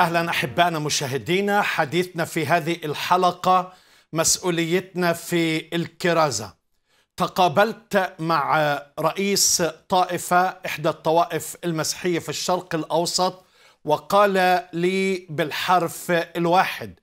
اهلا احبائنا مشاهدينا حديثنا في هذه الحلقه مسؤوليتنا في الكرازه تقابلت مع رئيس طائفه احدى الطوائف المسيحيه في الشرق الاوسط وقال لي بالحرف الواحد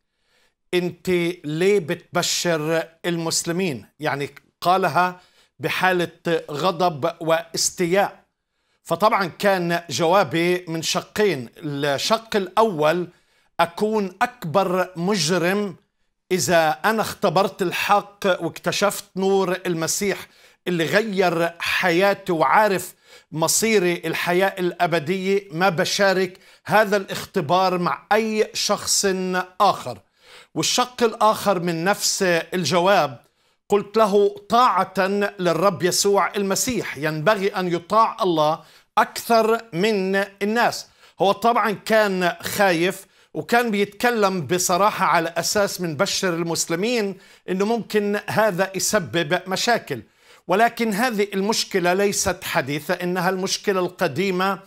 انت ليه بتبشر المسلمين يعني قالها بحاله غضب واستياء فطبعا كان جوابي من شقين الشق الأول أكون أكبر مجرم إذا أنا اختبرت الحق واكتشفت نور المسيح اللي غير حياتي وعارف مصيري الحياة الأبدية ما بشارك هذا الاختبار مع أي شخص آخر والشق الآخر من نفس الجواب قلت له طاعة للرب يسوع المسيح ينبغي أن يطاع الله أكثر من الناس هو طبعا كان خايف وكان بيتكلم بصراحة على أساس من بشر المسلمين أنه ممكن هذا يسبب مشاكل ولكن هذه المشكلة ليست حديثة إنها المشكلة القديمة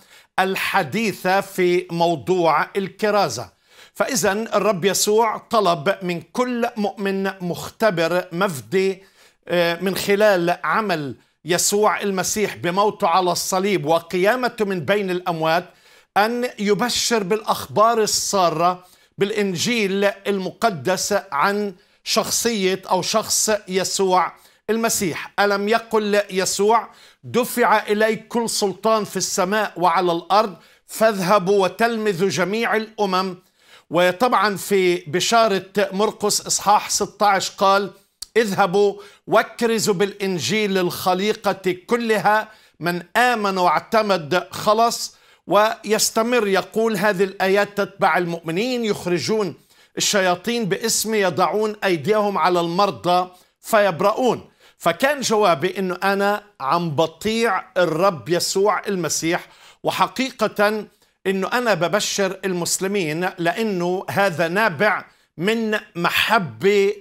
الحديثة في موضوع الكرازة فإذا الرب يسوع طلب من كل مؤمن مختبر مفدي من خلال عمل يسوع المسيح بموته على الصليب وقيامته من بين الاموات ان يبشر بالاخبار الساره بالانجيل المقدس عن شخصيه او شخص يسوع المسيح الم يقل يسوع دفع الي كل سلطان في السماء وعلى الارض فاذهبوا وتلمذوا جميع الامم وطبعا في بشاره مرقس اصحاح 16 قال اذهبوا واكرزوا بالانجيل للخليقه كلها من امن واعتمد خلص ويستمر يقول هذه الايات تتبع المؤمنين يخرجون الشياطين باسم يضعون ايديهم على المرضى فيبرؤون فكان جوابي انه انا عم بطيع الرب يسوع المسيح وحقيقه انه انا ببشر المسلمين لانه هذا نابع من محبه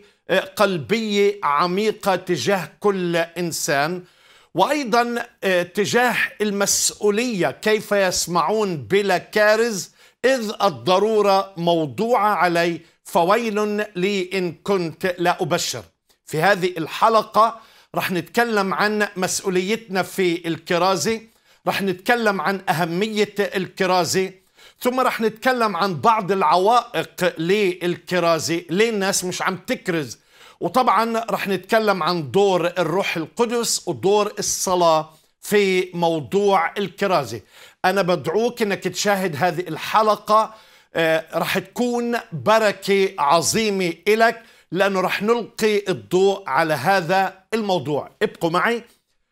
قلبيه عميقه تجاه كل انسان وايضا تجاه المسؤوليه كيف يسمعون بلا كارز اذ الضروره موضوعه علي فويل لي ان كنت لا ابشر في هذه الحلقه رح نتكلم عن مسؤوليتنا في الكرازه رح نتكلم عن اهميه الكرازه ثم رح نتكلم عن بعض العوائق للكرازة ليه الناس مش عم تكرز وطبعا رح نتكلم عن دور الروح القدس ودور الصلاة في موضوع الكرازة أنا بدعوك أنك تشاهد هذه الحلقة رح تكون بركة عظيمة إلك لأنه رح نلقي الضوء على هذا الموضوع ابقوا معي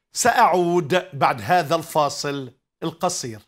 سأعود بعد هذا الفاصل القصير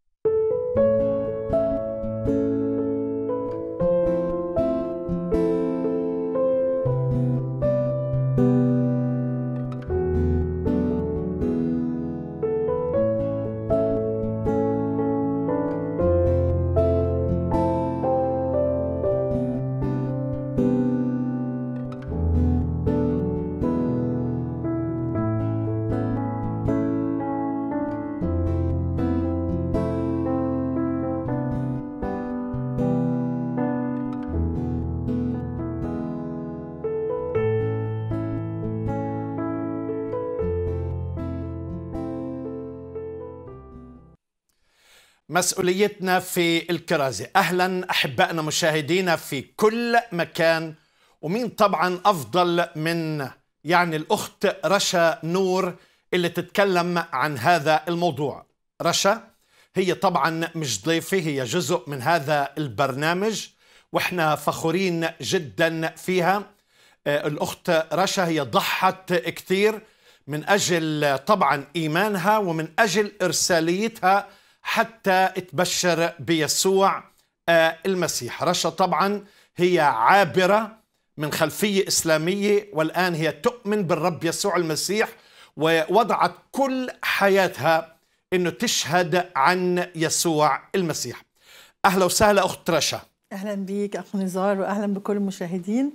مسؤوليتنا في الكرازة أهلا أحبائنا مشاهدينا في كل مكان ومين طبعا أفضل من يعني الأخت رشا نور اللي تتكلم عن هذا الموضوع رشا هي طبعا مش ضيفة هي جزء من هذا البرنامج وإحنا فخورين جدا فيها الأخت رشا هي ضحت كثير من أجل طبعا إيمانها ومن أجل إرساليتها حتى تبشر بيسوع المسيح رشا طبعا هي عابرة من خلفية إسلامية والآن هي تؤمن بالرب يسوع المسيح ووضعت كل حياتها أنه تشهد عن يسوع المسيح أهلا وسهلا أخت رشا أهلا بيك أخ نزار وأهلا بكل المشاهدين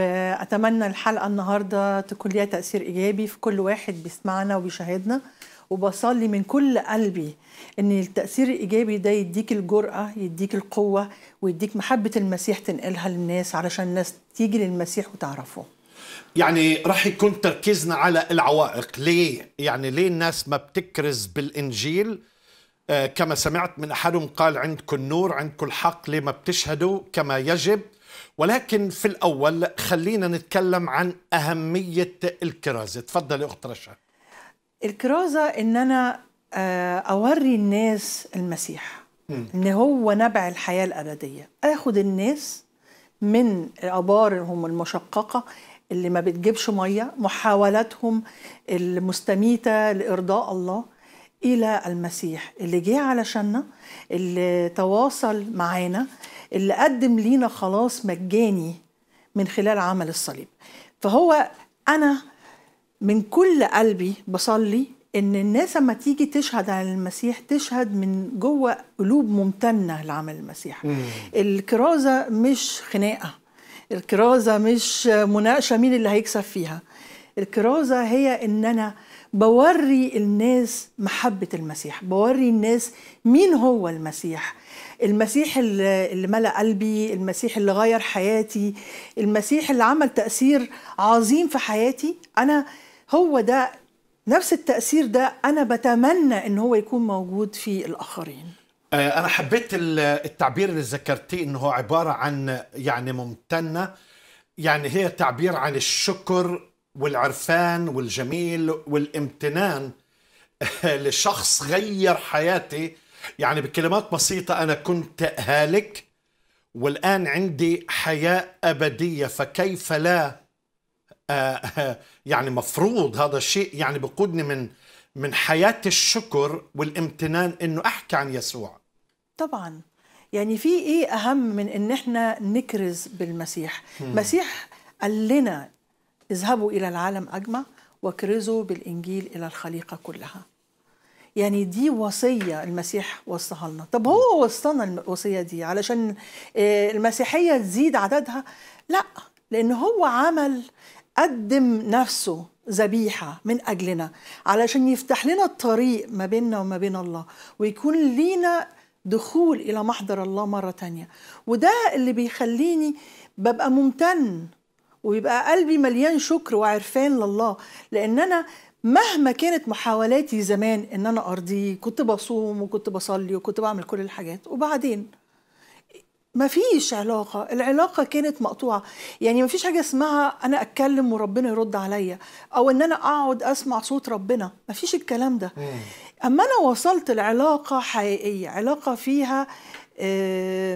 وأتمنى الحلقة النهاردة تكون ليها تأثير إيجابي في كل واحد بيسمعنا وبيشاهدنا وبصلي من كل قلبي ان التاثير الايجابي ده يديك الجرأه يديك القوه ويديك محبه المسيح تنقلها للناس علشان الناس تيجي للمسيح وتعرفه يعني راح يكون تركيزنا على العوائق ليه يعني ليه الناس ما بتكرز بالانجيل آه كما سمعت من احدهم قال عندكم نور عندكم الحق ليه ما بتشهدوا كما يجب ولكن في الاول خلينا نتكلم عن اهميه الكرازه تفضلي اخت رشا الكرازه ان انا آه، اوري الناس المسيح ان هو نبع الحياه الابديه اخد الناس من ابارهم المشققه اللي ما بتجيبش ميه محاولاتهم المستميته لارضاء الله الى المسيح اللي جه علشاننا اللي تواصل معانا اللي قدم لينا خلاص مجاني من خلال عمل الصليب فهو انا من كل قلبي بصلي ان الناس لما تيجي تشهد عن المسيح تشهد من جوه قلوب ممتنه لعمل المسيح مم. الكرازه مش خناقه الكرازه مش مناقشه مين اللي هيكسب فيها الكرازه هي ان انا بوري الناس محبه المسيح بوري الناس مين هو المسيح المسيح اللي ملا قلبي المسيح اللي غير حياتي المسيح اللي عمل تاثير عظيم في حياتي انا هو ده نفس التاثير ده انا بتمنى ان هو يكون موجود في الاخرين انا حبيت التعبير اللي ذكرتيه انه عباره عن يعني ممتنه يعني هي تعبير عن الشكر والعرفان والجميل والامتنان لشخص غير حياتي يعني بكلمات بسيطة أنا كنت هالك والآن عندي حياة أبدية فكيف لا آه يعني مفروض هذا الشيء يعني بقودني من من حياة الشكر والامتنان انه احكي عن يسوع طبعا يعني في ايه اهم من ان احنا نكرز بالمسيح المسيح قال لنا اذهبوا الى العالم اجمع واكرزوا بالانجيل الى الخليقه كلها يعني دي وصية المسيح وصاها لنا طب هو وصلنا الوصية دي علشان المسيحية تزيد عددها لا لأن هو عمل قدم نفسه ذبيحة من أجلنا علشان يفتح لنا الطريق ما بيننا وما بين الله ويكون لينا دخول إلى محضر الله مرة تانية وده اللي بيخليني ببقى ممتن ويبقى قلبي مليان شكر وعرفان لله لأن أنا مهما كانت محاولاتي زمان ان انا ارضيه كنت بصوم وكنت بصلي وكنت بعمل كل الحاجات وبعدين ما فيش علاقة العلاقة كانت مقطوعة يعني ما فيش حاجة اسمها أنا أتكلم وربنا يرد عليا أو إن أنا أقعد أسمع صوت ربنا ما فيش الكلام ده أما أنا وصلت لعلاقة حقيقية علاقة فيها آه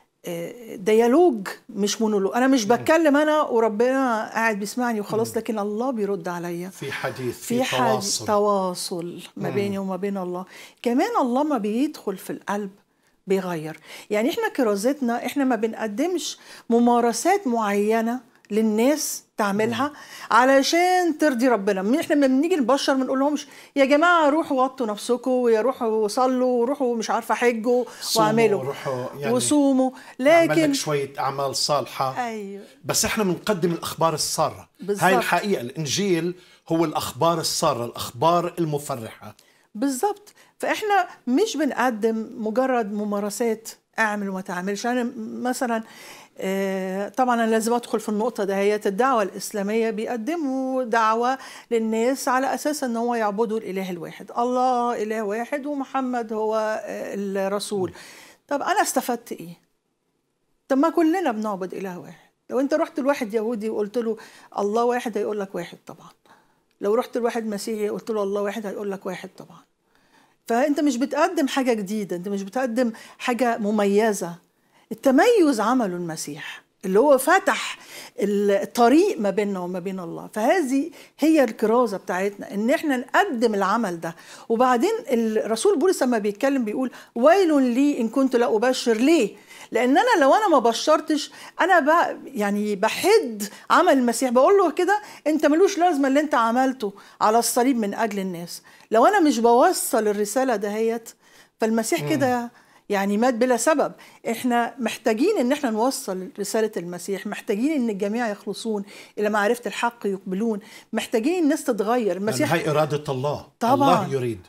ديالوج مش مونولوج انا مش بتكلم انا وربنا قاعد بيسمعني وخلاص لكن الله بيرد عليا في حديث في, في تواصل تواصل ما بيني وما بين الله كمان الله ما بيدخل في القلب بيغير يعني احنا كرازتنا احنا ما بنقدمش ممارسات معينه للناس تعملها علشان ترضي ربنا احنا لما بنيجي نبشر ما نقولهمش يا جماعه روحوا وطوا نفسكم ويا روحوا صلوا وروحوا مش عارفه حجوا واعملوا يعني وصوموا لكن شويه اعمال صالحه ايوه بس احنا بنقدم الاخبار الساره بالزبط. هاي الحقيقه الانجيل هو الاخبار الساره الاخبار المفرحه بالظبط فاحنا مش بنقدم مجرد ممارسات اعمل وما تعملش انا مثلا طبعا انا لازم ادخل في النقطه دهيت الدعوه الاسلاميه بيقدموا دعوه للناس على اساس ان هو يعبدوا الاله الواحد الله اله واحد ومحمد هو الرسول طب انا استفدت ايه طب ما كلنا بنعبد اله واحد لو انت رحت لواحد يهودي وقلت له الله واحد هيقول لك واحد طبعا لو رحت لواحد مسيحي قلت له الله واحد هيقول لك واحد طبعا فانت مش بتقدم حاجه جديده انت مش بتقدم حاجه مميزه التميز عمله المسيح اللي هو فتح الطريق ما بيننا وما بين الله فهذه هي الكرازة بتاعتنا ان احنا نقدم العمل ده وبعدين الرسول بولس لما بيتكلم بيقول ويل لي ان كنت لا ابشر ليه لان انا لو انا ما بشرتش انا بقى يعني بحد عمل المسيح بقول له كده انت ملوش لازمه اللي انت عملته على الصليب من اجل الناس لو انا مش بوصل الرساله دهيت فالمسيح كده يعني مات بلا سبب احنا محتاجين ان احنا نوصل رساله المسيح محتاجين ان الجميع يخلصون الى معرفه الحق يقبلون محتاجين الناس تتغير المسيح هي اراده الله طبعا الله يريد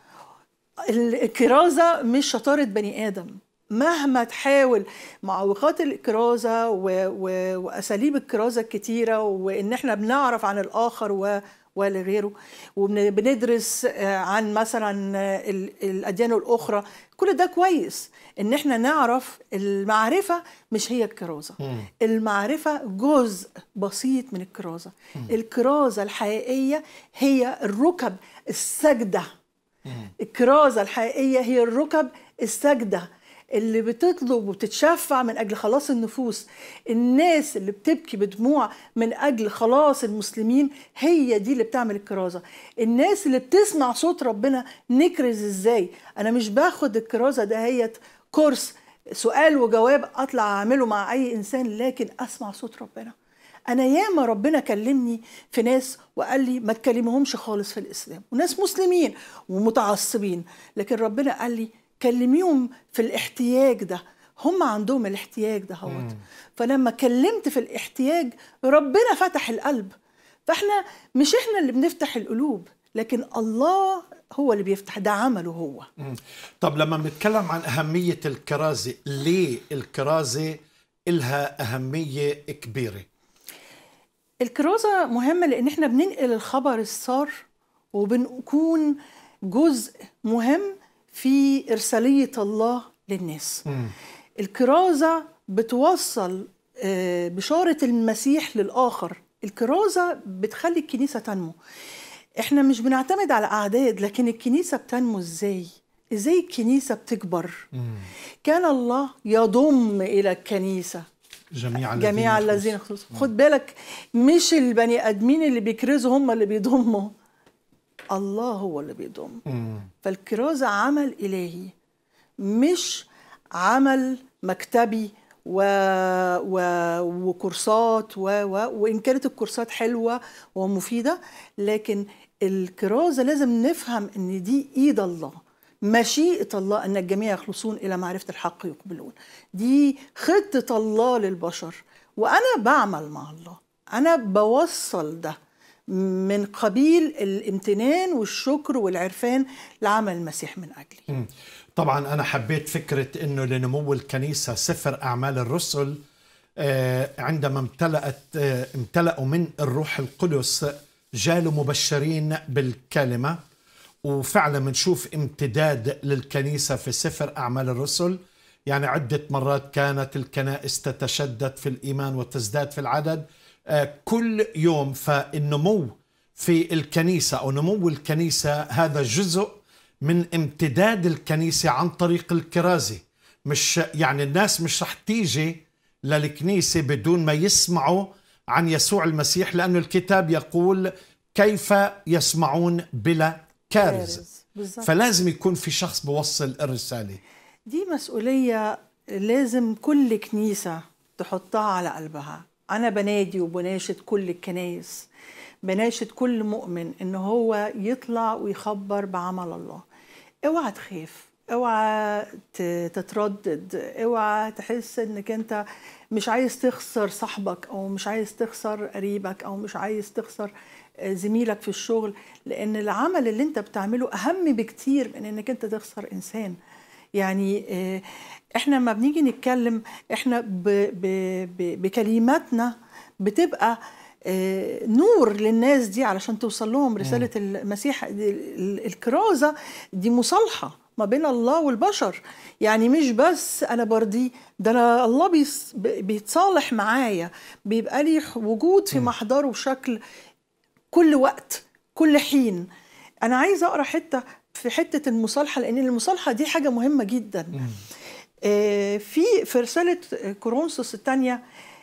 الكرازه مش شطاره بني ادم مهما تحاول معوقات الكرازه و... و... واساليب الكرازه الكتيره وان احنا بنعرف عن الاخر و... ولغيره وبندرس عن مثلا الاديان الاخرى كل ده كويس ان احنا نعرف المعرفه مش هي الكرازه مم. المعرفه جزء بسيط من الكرازه الكرازه الحقيقيه هي الركب السجده الكرازه الحقيقيه هي الركب السجده اللي بتطلب وبتتشفع من اجل خلاص النفوس الناس اللي بتبكي بدموع من اجل خلاص المسلمين هي دي اللي بتعمل الكرازه الناس اللي بتسمع صوت ربنا نكرز ازاي انا مش باخد الكرازه دهيت كورس سؤال وجواب اطلع اعمله مع اي انسان لكن اسمع صوت ربنا انا ياما ربنا كلمني في ناس وقال لي ما تكلمهمش خالص في الاسلام وناس مسلمين ومتعصبين لكن ربنا قال لي كلميهم في الاحتياج ده هم عندهم الاحتياج ده هوت فلما كلمت في الاحتياج ربنا فتح القلب فاحنا مش احنا اللي بنفتح القلوب لكن الله هو اللي بيفتح ده عمله هو مم. طب لما بنتكلم عن أهمية الكرازة ليه الكرازة إلها أهمية كبيرة الكرازة مهمة لأن احنا بننقل الخبر السار وبنكون جزء مهم في إرسالية الله للناس مم. الكرازة بتوصل آه، بشارة المسيح للآخر الكرازة بتخلي الكنيسة تنمو احنا مش بنعتمد على أعداد لكن الكنيسة بتنمو ازاي ازاي الكنيسة بتكبر مم. كان الله يضم إلى الكنيسة جميع الذين جميع يخلصون. الذين خلصوا خد بالك مش البني ادمين اللي بيكرزوا هم اللي بيضموا الله هو اللي بيضم مم. فالكرازة عمل إلهي مش عمل مكتبي و... و... وكورسات و... و... وإن كانت الكورسات حلوة ومفيدة لكن الكرازة لازم نفهم إن دي إيد الله مشيئة الله أن الجميع يخلصون إلى معرفة الحق يقبلون دي خطة الله للبشر وأنا بعمل مع الله أنا بوصل ده من قبيل الامتنان والشكر والعرفان لعمل المسيح من أجلي مم. طبعا أنا حبيت فكرة أنه لنمو الكنيسة سفر أعمال الرسل آه، عندما امتلأت آه، امتلأوا من الروح القدس جالوا مبشرين بالكلمة وفعلا بنشوف امتداد للكنيسة في سفر أعمال الرسل يعني عدة مرات كانت الكنائس تتشدد في الإيمان وتزداد في العدد آه، كل يوم فالنمو في الكنيسة أو نمو الكنيسة هذا جزء من امتداد الكنيسة عن طريق الكرازة مش يعني الناس مش رح تيجي للكنيسة بدون ما يسمعوا عن يسوع المسيح لأن الكتاب يقول كيف يسمعون بلا كارز بالظبط فلازم يكون في شخص بوصل الرسالة دي مسؤولية لازم كل كنيسة تحطها على قلبها أنا بنادي وبناشد كل الكنايس بناشد كل مؤمن إن هو يطلع ويخبر بعمل الله اوعى تخاف اوعى ت- تتردد اوعى تحس انك انت مش عايز تخسر صاحبك او مش عايز تخسر قريبك او مش عايز تخسر آه، زميلك في الشغل لان العمل اللي انت بتعمله اهم بكتير من انك انت تخسر انسان يعني آه، احنا لما بنيجي نتكلم احنا ب ب ب بكلماتنا بتبقى آه، نور للناس دي علشان توصل لهم رسالة المسيح دي ال- الكرازة دي مصالحة ما بين الله والبشر يعني مش بس أنا برضي ده أنا الله بيص- ب- بيتصالح معايا بيبقى لي وجود في محضره بشكل كل وقت كل حين انا عايزه اقرا حته في حته المصالحه لان المصالحه دي حاجه مهمه جدا آه، في في رساله كورنثوس الثانيه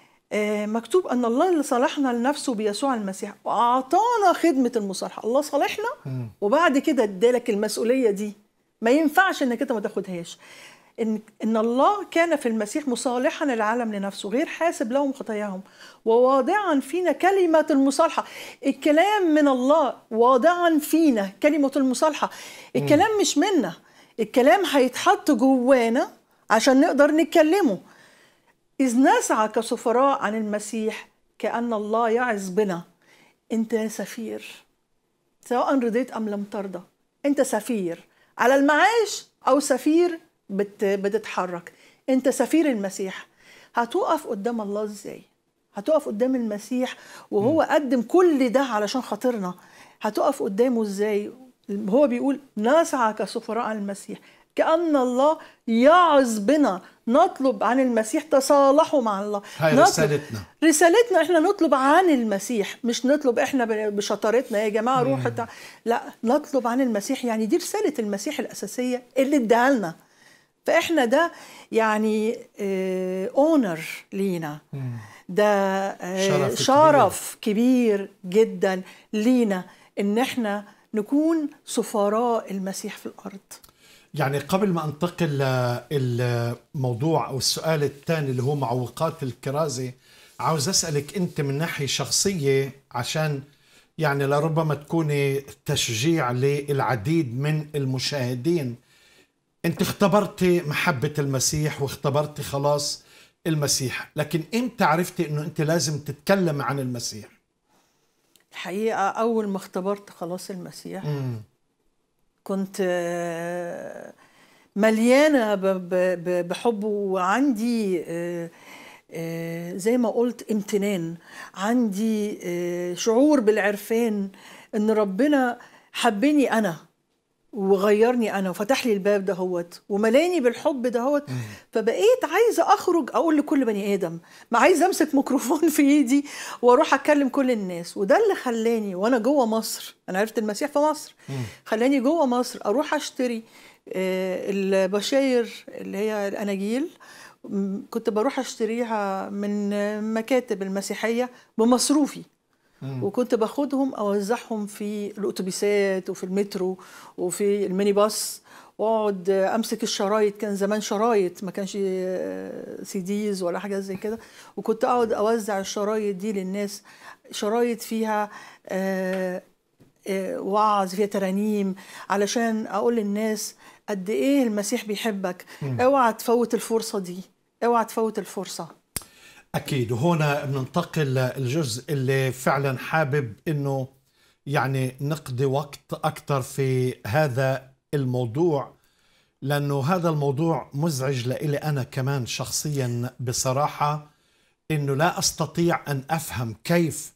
مكتوب ان الله اللي صالحنا لنفسه بيسوع المسيح واعطانا خدمه المصالحه الله صالحنا وبعد كده ادالك المسؤوليه دي ما ينفعش انك انت ما تاخدهاش ان ان الله كان في المسيح مصالحا العالم لنفسه غير حاسب لهم خطاياهم وواضعا فينا كلمه المصالحه الكلام من الله واضعا فينا كلمه المصالحه الكلام مش منا الكلام هيتحط جوانا عشان نقدر نتكلمه إذ نسعى كسفراء عن المسيح كأن الله يعظ بنا أنت سفير سواء رضيت أم لم ترضى أنت سفير على المعاش أو سفير بت بتتحرك أنت سفير المسيح هتقف قدام الله إزاي هتقف قدام المسيح وهو قدم كل ده علشان خاطرنا هتقف قدامه إزاي هو بيقول نسعى كسفراء عن المسيح كأن الله يعظ بنا نطلب عن المسيح تصالحوا مع الله هاي نطلب- رسالتنا. رسالتنا احنا نطلب عن المسيح مش نطلب احنا ب- بشطارتنا يا جماعه روحوا تع- لا نطلب عن المسيح يعني دي رساله المسيح الاساسيه اللي اداها لنا فاحنا ده يعني اونر لينا ده آه، شرف كبير. شرف كبير جدا لينا ان احنا نكون سفراء المسيح في الارض يعني قبل ما انتقل للموضوع او السؤال الثاني اللي هو معوقات الكرازه عاوز اسالك انت من ناحيه شخصيه عشان يعني لربما تكوني تشجيع للعديد من المشاهدين انت اختبرتي محبه المسيح واختبرتي خلاص المسيح لكن امتى عرفتي انه انت لازم تتكلم عن المسيح الحقيقه اول ما اختبرت خلاص المسيح كنت آه، مليانه ب- ب- ب- بحبه وعندي آه، آه، زي ما قلت امتنان عندي آه، شعور بالعرفان ان ربنا حبني انا وغيرني انا وفتح لي الباب دهوت وملاني بالحب دهوت فبقيت عايزه اخرج اقول لكل بني ادم ما عايزه امسك ميكروفون في ايدي واروح اتكلم كل الناس وده اللي خلاني وانا جوه مصر انا عرفت المسيح في مصر خلاني جوه مصر اروح اشتري آه، البشاير اللي هي الاناجيل م- كنت بروح اشتريها من آه، مكاتب المسيحيه بمصروفي وكنت باخدهم اوزعهم في الاتوبيسات وفي المترو وفي الميني باص واقعد امسك الشرايط كان زمان شرايط ما كانش سي ديز ولا حاجه زي كده وكنت اقعد اوزع الشرايط دي للناس شرايط فيها آه، آه، وعظ فيها ترانيم علشان اقول للناس قد ايه المسيح بيحبك اوعى تفوت الفرصه دي اوعى تفوت الفرصه أكيد وهنا بننتقل للجزء اللي فعلا حابب إنه يعني نقضي وقت أكثر في هذا الموضوع لأنه هذا الموضوع مزعج لإلي أنا كمان شخصيا بصراحة إنه لا أستطيع أن أفهم كيف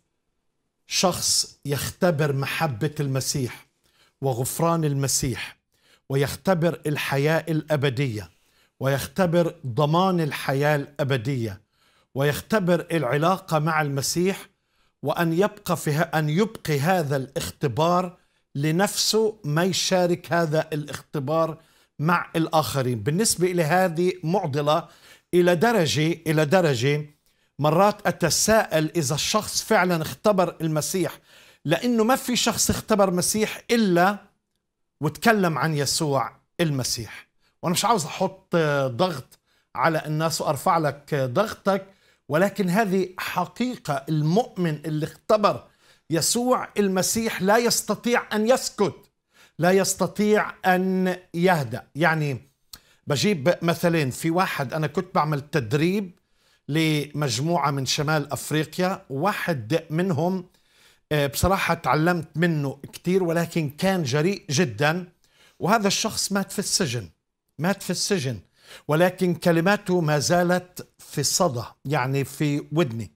شخص يختبر محبة المسيح وغفران المسيح ويختبر الحياة الأبدية ويختبر ضمان الحياة الأبدية ويختبر العلاقة مع المسيح وأن يبقى في ه- أن يبقي هذا الاختبار لنفسه ما يشارك هذا الاختبار مع الآخرين بالنسبة إلى هذه معضلة إلى درجة إلى درجة مرات أتساءل إذا الشخص فعلا اختبر المسيح لأنه ما في شخص اختبر مسيح إلا وتكلم عن يسوع المسيح وانا مش عاوز احط آه، ضغط على الناس وارفع لك آه، ضغطك ولكن هذه حقيقه المؤمن اللي اختبر يسوع المسيح لا يستطيع ان يسكت لا يستطيع ان يهدأ يعني بجيب مثلين في واحد انا كنت بعمل تدريب لمجموعه من شمال افريقيا واحد منهم آه، بصراحة تعلمت منه كتير ولكن كان جريء جدا وهذا الشخص مات في السجن مات في السجن ولكن كلماته ما زالت في الصدى يعني في ودني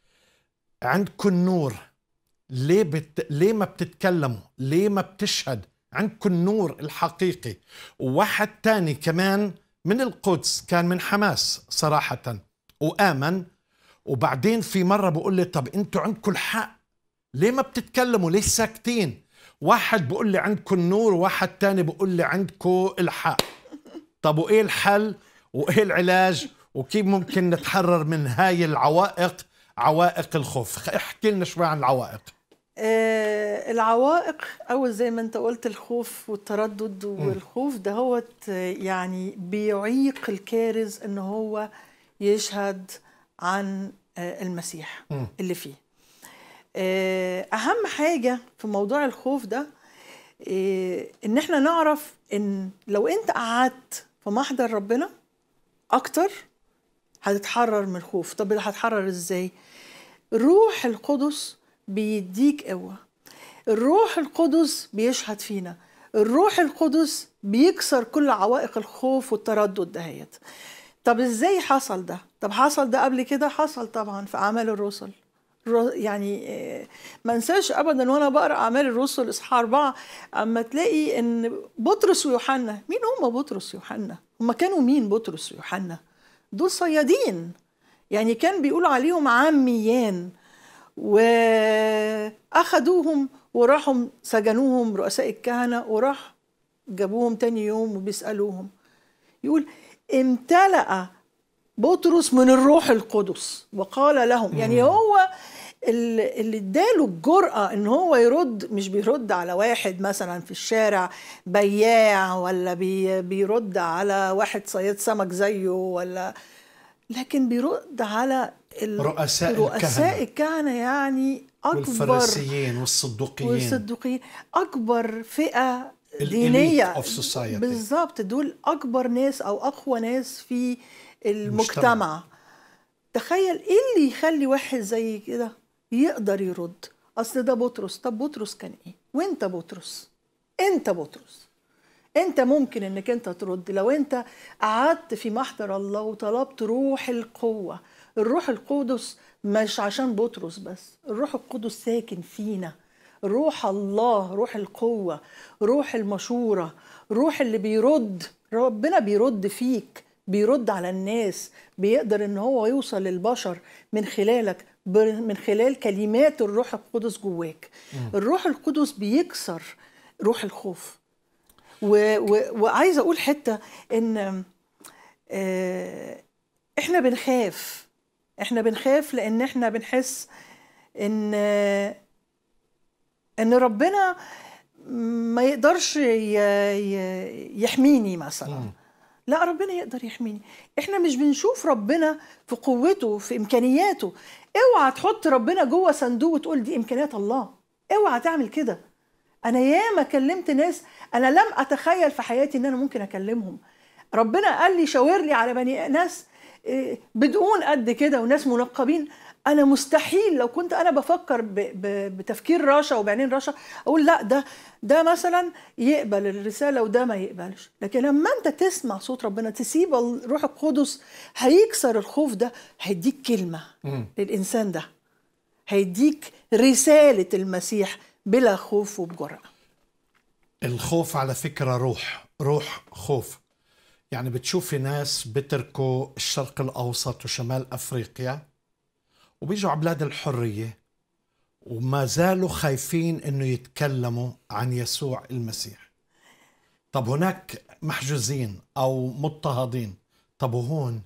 عندكم نور ليه بت... ليه ما بتتكلموا ليه ما بتشهد عندكم النور الحقيقي وواحد تاني كمان من القدس كان من حماس صراحة وآمن وبعدين في مرة بقول لي طب انتوا عندكم الحق ليه ما بتتكلموا ليه ساكتين واحد بقول لي عندكم النور وواحد تاني بقول لي عندكم الحق طب وايه الحل وايه العلاج وكيف ممكن نتحرر من هاي العوائق عوائق الخوف خ- احكي لنا شوي عن العوائق آه، العوائق أو زي ما أنت قلت الخوف والتردد والخوف ده هو يعني بيعيق الكارز إن هو يشهد عن آه، المسيح مم. اللي فيه آه، أهم حاجة في موضوع الخوف ده آه، إن إحنا نعرف إن لو أنت قعدت في محضر ربنا اكتر هتتحرر من الخوف طب هتحرر ازاي الروح القدس بيديك قوه الروح القدس بيشهد فينا الروح القدس بيكسر كل عوائق الخوف والتردد دهيت طب ازاي حصل ده طب حصل ده قبل كده حصل طبعا في اعمال الرسل رو- يعني آه، ما انساش ابدا وانا بقرا اعمال الرسل اصحاح اربعه اما تلاقي ان بطرس ويوحنا مين هم بطرس ويوحنا؟ هم كانوا مين بطرس ويوحنا؟ دول صيادين يعني كان بيقولوا عليهم عاميان واخدوهم وراحوا سجنوهم رؤساء الكهنه وراح جابوهم تاني يوم وبيسالوهم يقول امتلأ بطرس من الروح القدس وقال لهم يعني هو اللي اللي اداله الجرأة ان هو يرد مش بيرد على واحد مثلا في الشارع بياع ولا بي بيرد على واحد صياد سمك زيه ولا لكن بيرد على ال- رؤساء رؤساء الكهنة. الكهنة يعني اكبر والفريسيين والصدوقيين والصدوقيين اكبر فئه ال دينيه elite of society. بالظبط دول اكبر ناس او اقوى ناس في المجتمع تخيل ايه اللي يخلي واحد زي كده يقدر يرد اصل ده بطرس طب بطرس كان ايه وانت بطرس انت بطرس انت ممكن انك انت ترد لو انت قعدت في محضر الله وطلبت روح القوة الروح القدس مش عشان بطرس بس الروح القدس ساكن فينا روح الله روح القوة روح المشورة روح اللي بيرد ربنا بيرد فيك بيرد على الناس بيقدر ان هو يوصل للبشر من خلالك ب- من خلال كلمات الروح القدس جواك الروح القدس بيكسر روح الخوف و... و... وعايزه اقول حته ان آه، احنا بنخاف احنا بنخاف لان احنا بنحس ان آه، ان ربنا ما يقدرش ي... ي... يحميني مثلا لا ربنا يقدر يحميني احنا مش بنشوف ربنا في قوته في امكانياته اوعى تحط ربنا جوه صندوق وتقول دي امكانيات الله اوعى تعمل كده انا ياما كلمت ناس انا لم اتخيل في حياتي ان انا ممكن اكلمهم ربنا قال لي شاور لي على بني ناس إيه، بدقون قد كده وناس منقبين انا مستحيل لو كنت انا بفكر ب ب بتفكير رشا وبعدين رشا اقول لا ده ده مثلا يقبل الرساله وده ما يقبلش لكن لما انت تسمع صوت ربنا تسيب الروح القدس هيكسر الخوف ده هيديك كلمه للانسان ده هيديك رساله المسيح بلا خوف وبجرأه الخوف على فكرة روح روح خوف يعني بتشوفي ناس بتركوا الشرق الأوسط وشمال أفريقيا وبيجوا على بلاد الحرية وما زالوا خايفين انه يتكلموا عن يسوع المسيح طب هناك محجوزين او مضطهدين طب وهون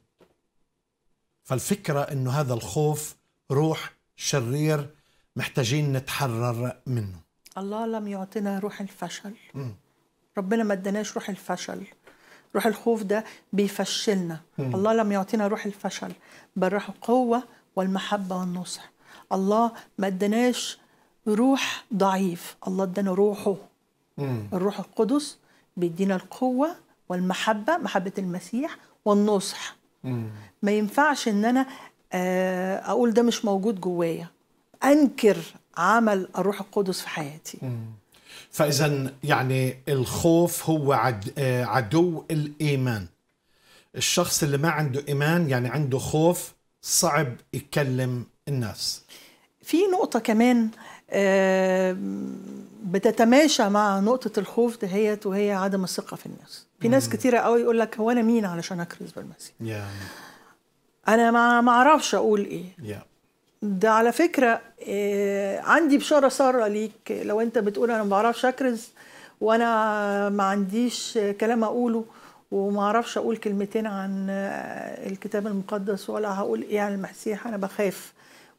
فالفكرة انه هذا الخوف روح شرير محتاجين نتحرر منه الله لم يعطينا روح الفشل ربنا ما اداناش روح الفشل روح الخوف ده بيفشلنا الله لم يعطينا روح الفشل بل روح القوة والمحبة والنصح الله ما اداناش روح ضعيف الله ادانا روحه الروح القدس بيدينا القوة والمحبة محبة المسيح والنصح ما ينفعش ان انا آه، اقول ده مش موجود جوايا انكر عمل الروح القدس في حياتي فاذا يعني الخوف هو عد آه، عدو الايمان الشخص اللي ما عنده ايمان يعني عنده خوف صعب يكلم الناس في نقطة كمان آه، بتتماشى مع نقطة الخوف دهيت وهي عدم الثقة في الناس في ناس كتيرة قوي يقول لك هو أنا مين علشان أكرز بالمسيح يا أنا ما ما أعرفش أقول إيه يا ده على فكرة آه، عندي بشارة سارة ليك لو أنت بتقول أنا ما بعرفش أكرز وأنا ما عنديش كلام أقوله وما أعرفش أقول كلمتين عن آه، الكتاب المقدس ولا هقول إيه عن المسيح أنا بخاف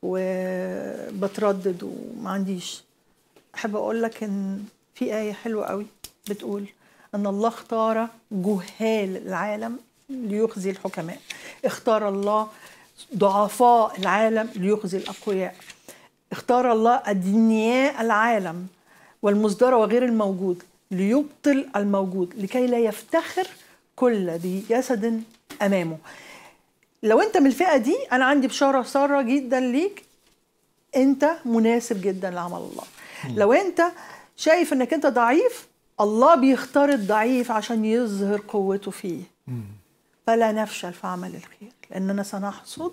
وبتردد وما عنديش أحب أقول لك إن في آية حلوة قوي بتقول أن الله اختار جهال العالم ليخزي الحكماء اختار الله ضعفاء العالم ليخزي الأقوياء اختار الله أدنياء العالم والمصدر وغير الموجود ليبطل الموجود لكي لا يفتخر كل ذي جسد امامه لو انت من الفئه دي انا عندي بشاره ساره جدا ليك انت مناسب جدا لعمل الله لو انت شايف انك انت ضعيف الله بيختار الضعيف عشان يظهر قوته فيه فلا نفشل في عمل الخير لاننا سنحصد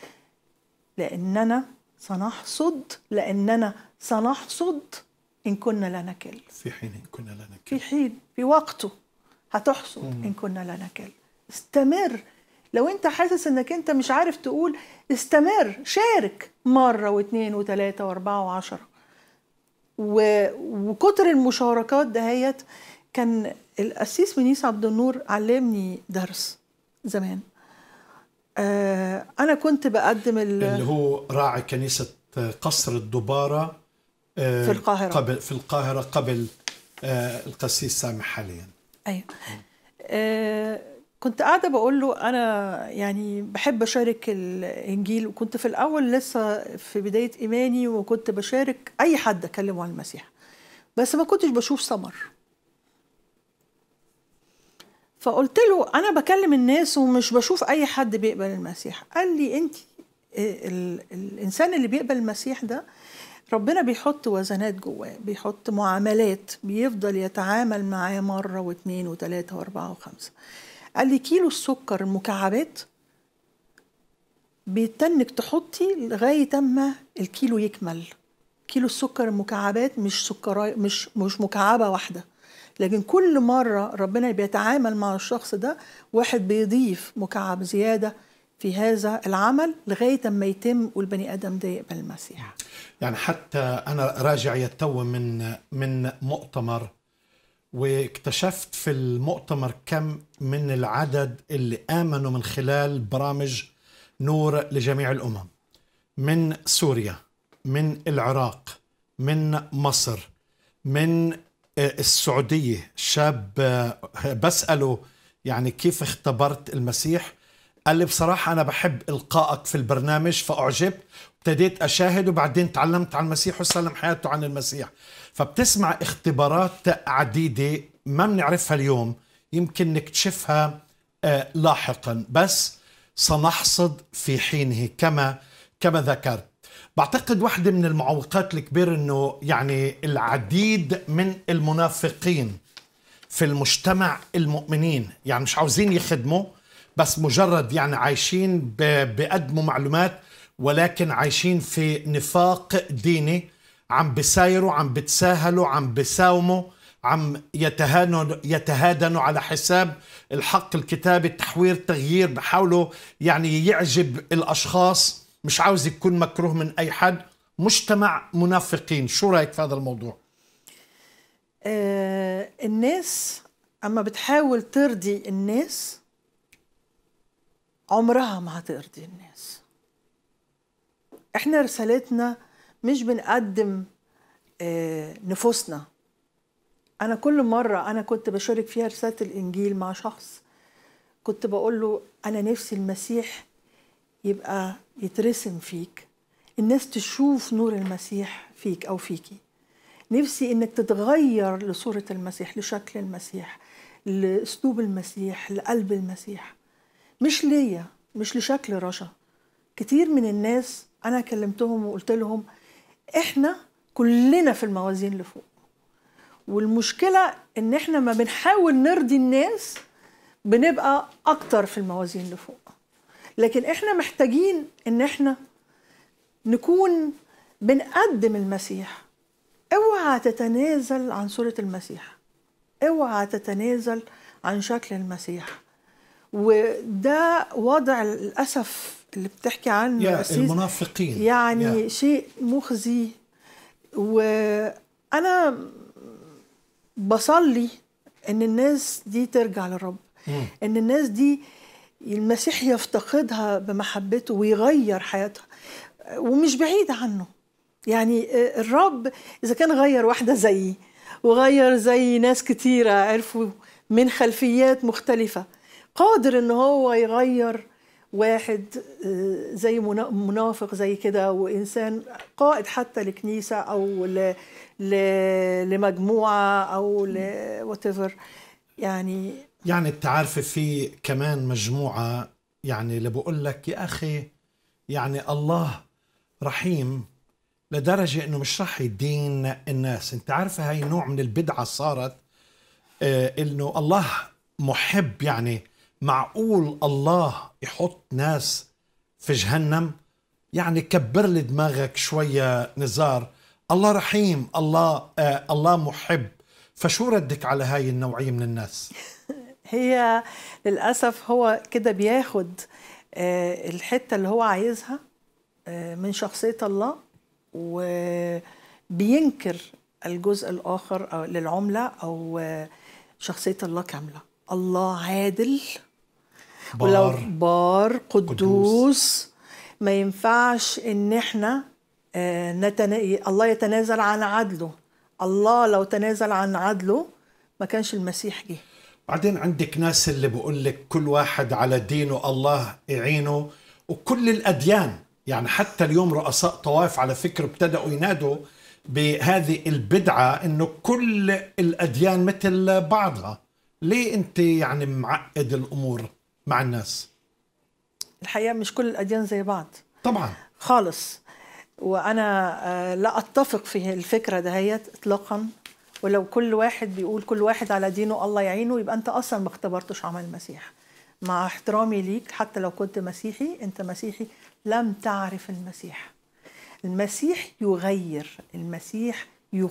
لاننا سنحصد لاننا سنحصد ان كنا لا نكل في حين كنا لا في نكل حين في وقته هتحصد ان كنا لا نكل استمر لو انت حاسس انك انت مش عارف تقول استمر شارك مرة واثنين وثلاثة واربعة وعشرة و... وكتر المشاركات دهيت كان القسيس منيس عبد النور علمني درس زمان آه انا كنت بقدم ال... اللي هو راعي كنيسة قصر الدبارة آه، في القاهرة. قبل في القاهرة قبل آه، القسيس سامح حاليا ايوه آه كنت قاعده بقول له انا يعني بحب اشارك الانجيل وكنت في الاول لسه في بدايه ايماني وكنت بشارك اي حد اكلمه عن المسيح بس ما كنتش بشوف ثمر فقلت له انا بكلم الناس ومش بشوف اي حد بيقبل المسيح قال لي انت ال- الانسان اللي بيقبل المسيح ده ربنا بيحط وزنات جواه بيحط معاملات بيفضل يتعامل معاه مرة واثنين وثلاثة وأربعة وخمسة قال لي كيلو السكر المكعبات بيتنك تحطي لغاية أما الكيلو يكمل كيلو السكر المكعبات مش سكراي مش مش مكعبة واحدة لكن كل مرة ربنا بيتعامل مع الشخص ده واحد بيضيف مكعب زيادة في هذا العمل لغاية أما يتم والبني آدم ده يقبل المسيح يعني حتى انا راجع يتو من من مؤتمر واكتشفت في المؤتمر كم من العدد اللي امنوا من خلال برامج نور لجميع الامم من سوريا من العراق من مصر من آه، السعوديه شاب آه، بساله يعني كيف اختبرت المسيح قال لي بصراحة أنا بحب إلقائك في البرنامج فأعجبت ابتديت أشاهد وبعدين تعلمت عن المسيح وسلم حياته عن المسيح فبتسمع اختبارات عديدة ما بنعرفها اليوم يمكن نكتشفها آه، لاحقا بس سنحصد في حينه كما كما ذكرت بعتقد واحدة من المعوقات الكبيرة أنه يعني العديد من المنافقين في المجتمع المؤمنين يعني مش عاوزين يخدموا بس مجرد يعني عايشين ب- بيقدموا معلومات ولكن عايشين في نفاق ديني عم بسايروا عم بتساهلوا عم بساوموا عم يتهانوا يتهادنوا على حساب الحق الكتابي تحوير تغيير بحاولوا يعني يعجب الاشخاص مش عاوز يكون مكروه من اي حد مجتمع منافقين شو رايك في هذا الموضوع آه الناس اما بتحاول ترضي الناس عمرها ما هترضي الناس احنا رسالتنا مش بنقدم آه نفوسنا انا كل مره انا كنت بشارك فيها رساله الانجيل مع شخص كنت بقول له انا نفسي المسيح يبقى يترسم فيك الناس تشوف نور المسيح فيك او فيكي نفسي انك تتغير لصورة المسيح لشكل المسيح لاسلوب المسيح لقلب المسيح مش ليا مش لشكل رشا كتير من الناس انا كلمتهم وقلت لهم احنا كلنا في الموازين لفوق والمشكلة ان احنا ما بنحاول نرضي الناس بنبقى اكتر في الموازين لفوق لكن احنا محتاجين ان احنا نكون بنقدم المسيح اوعى تتنازل عن صورة المسيح اوعى تتنازل عن شكل المسيح وده وضع للأسف اللي بتحكي عنه يا أسيس المنافقين يعني يا. شيء مخزي وأنا بصلي إن الناس دي ترجع للرب إن الناس دي المسيح يفتقدها بمحبته ويغير حياتها ومش بعيد عنه يعني الرب إذا كان غير واحدة زيي وغير زي ناس كتيرة عرفوا من خلفيات مختلفة قادر إن هو يغير واحد آه، زي منا- منافق زي كده وإنسان قائد حتى لكنيسة أو ل... ل... لمجموعة أو ل whatever يعني يعني انت عارفه في كمان مجموعه يعني اللي بقول لك يا اخي يعني الله رحيم لدرجه انه مش راح يدين الناس انت عارفه هاي نوع من البدعه صارت آه انه الله محب يعني معقول الله يحط ناس في جهنم يعني كبر لي دماغك شويه نزار الله رحيم الله آه الله محب فشو ردك على هاي النوعيه من الناس هي للأسف هو كده بياخد آه، الحتة اللي هو عايزها آه، من شخصية الله وبينكر الجزء الآخر أو للعملة أو آه، شخصية الله كاملة الله عادل ولو بار بار قدوس ما ينفعش ان احنا آه، نتنا... الله يتنازل عن عدله الله لو تنازل عن عدله ما كانش المسيح جه بعدين عندك ناس اللي بقول لك كل واحد على دينه الله يعينه وكل الأديان يعني حتى اليوم رؤساء طوائف على فكرة ابتدأوا ينادوا بهذه البدعة انه كل الأديان مثل بعضها ليه انت يعني معقد الأمور مع الناس الحقيقه مش كل الاديان زي بعض طبعا خالص وانا آه، لا اتفق في الفكره دهيت اطلاقا ولو كل واحد بيقول كل واحد على دينه الله يعينه يبقى انت اصلا ما اختبرتش عمل المسيح مع احترامي ليك حتى لو كنت مسيحي انت مسيحي لم تعرف المسيح المسيح يغير المسيح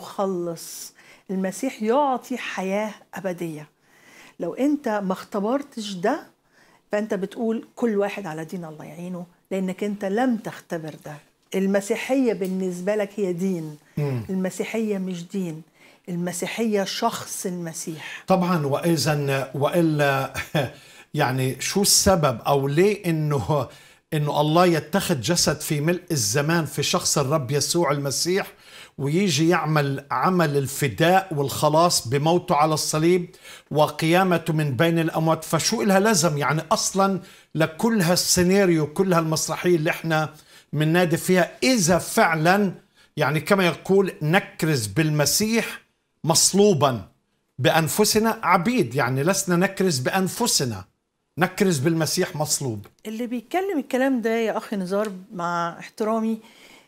يخلص المسيح يعطي حياه ابديه لو انت ما اختبرتش ده فانت بتقول كل واحد على دين الله يعينه لانك انت لم تختبر ده المسيحيه بالنسبه لك هي دين المسيحيه مش دين المسيحيه شخص المسيح طبعا واذا والا يعني شو السبب او ليه انه انه الله يتخذ جسد في ملء الزمان في شخص الرب يسوع المسيح ويجي يعمل عمل الفداء والخلاص بموته على الصليب وقيامته من بين الاموات فشو لها لازم يعني اصلا لكل هالسيناريو كل هالمسرحيه اللي احنا بننادي فيها اذا فعلا يعني كما يقول نكرز بالمسيح مصلوبا بانفسنا عبيد يعني لسنا نكرز بانفسنا نكرز بالمسيح مصلوب اللي بيتكلم الكلام ده يا اخي نزار مع احترامي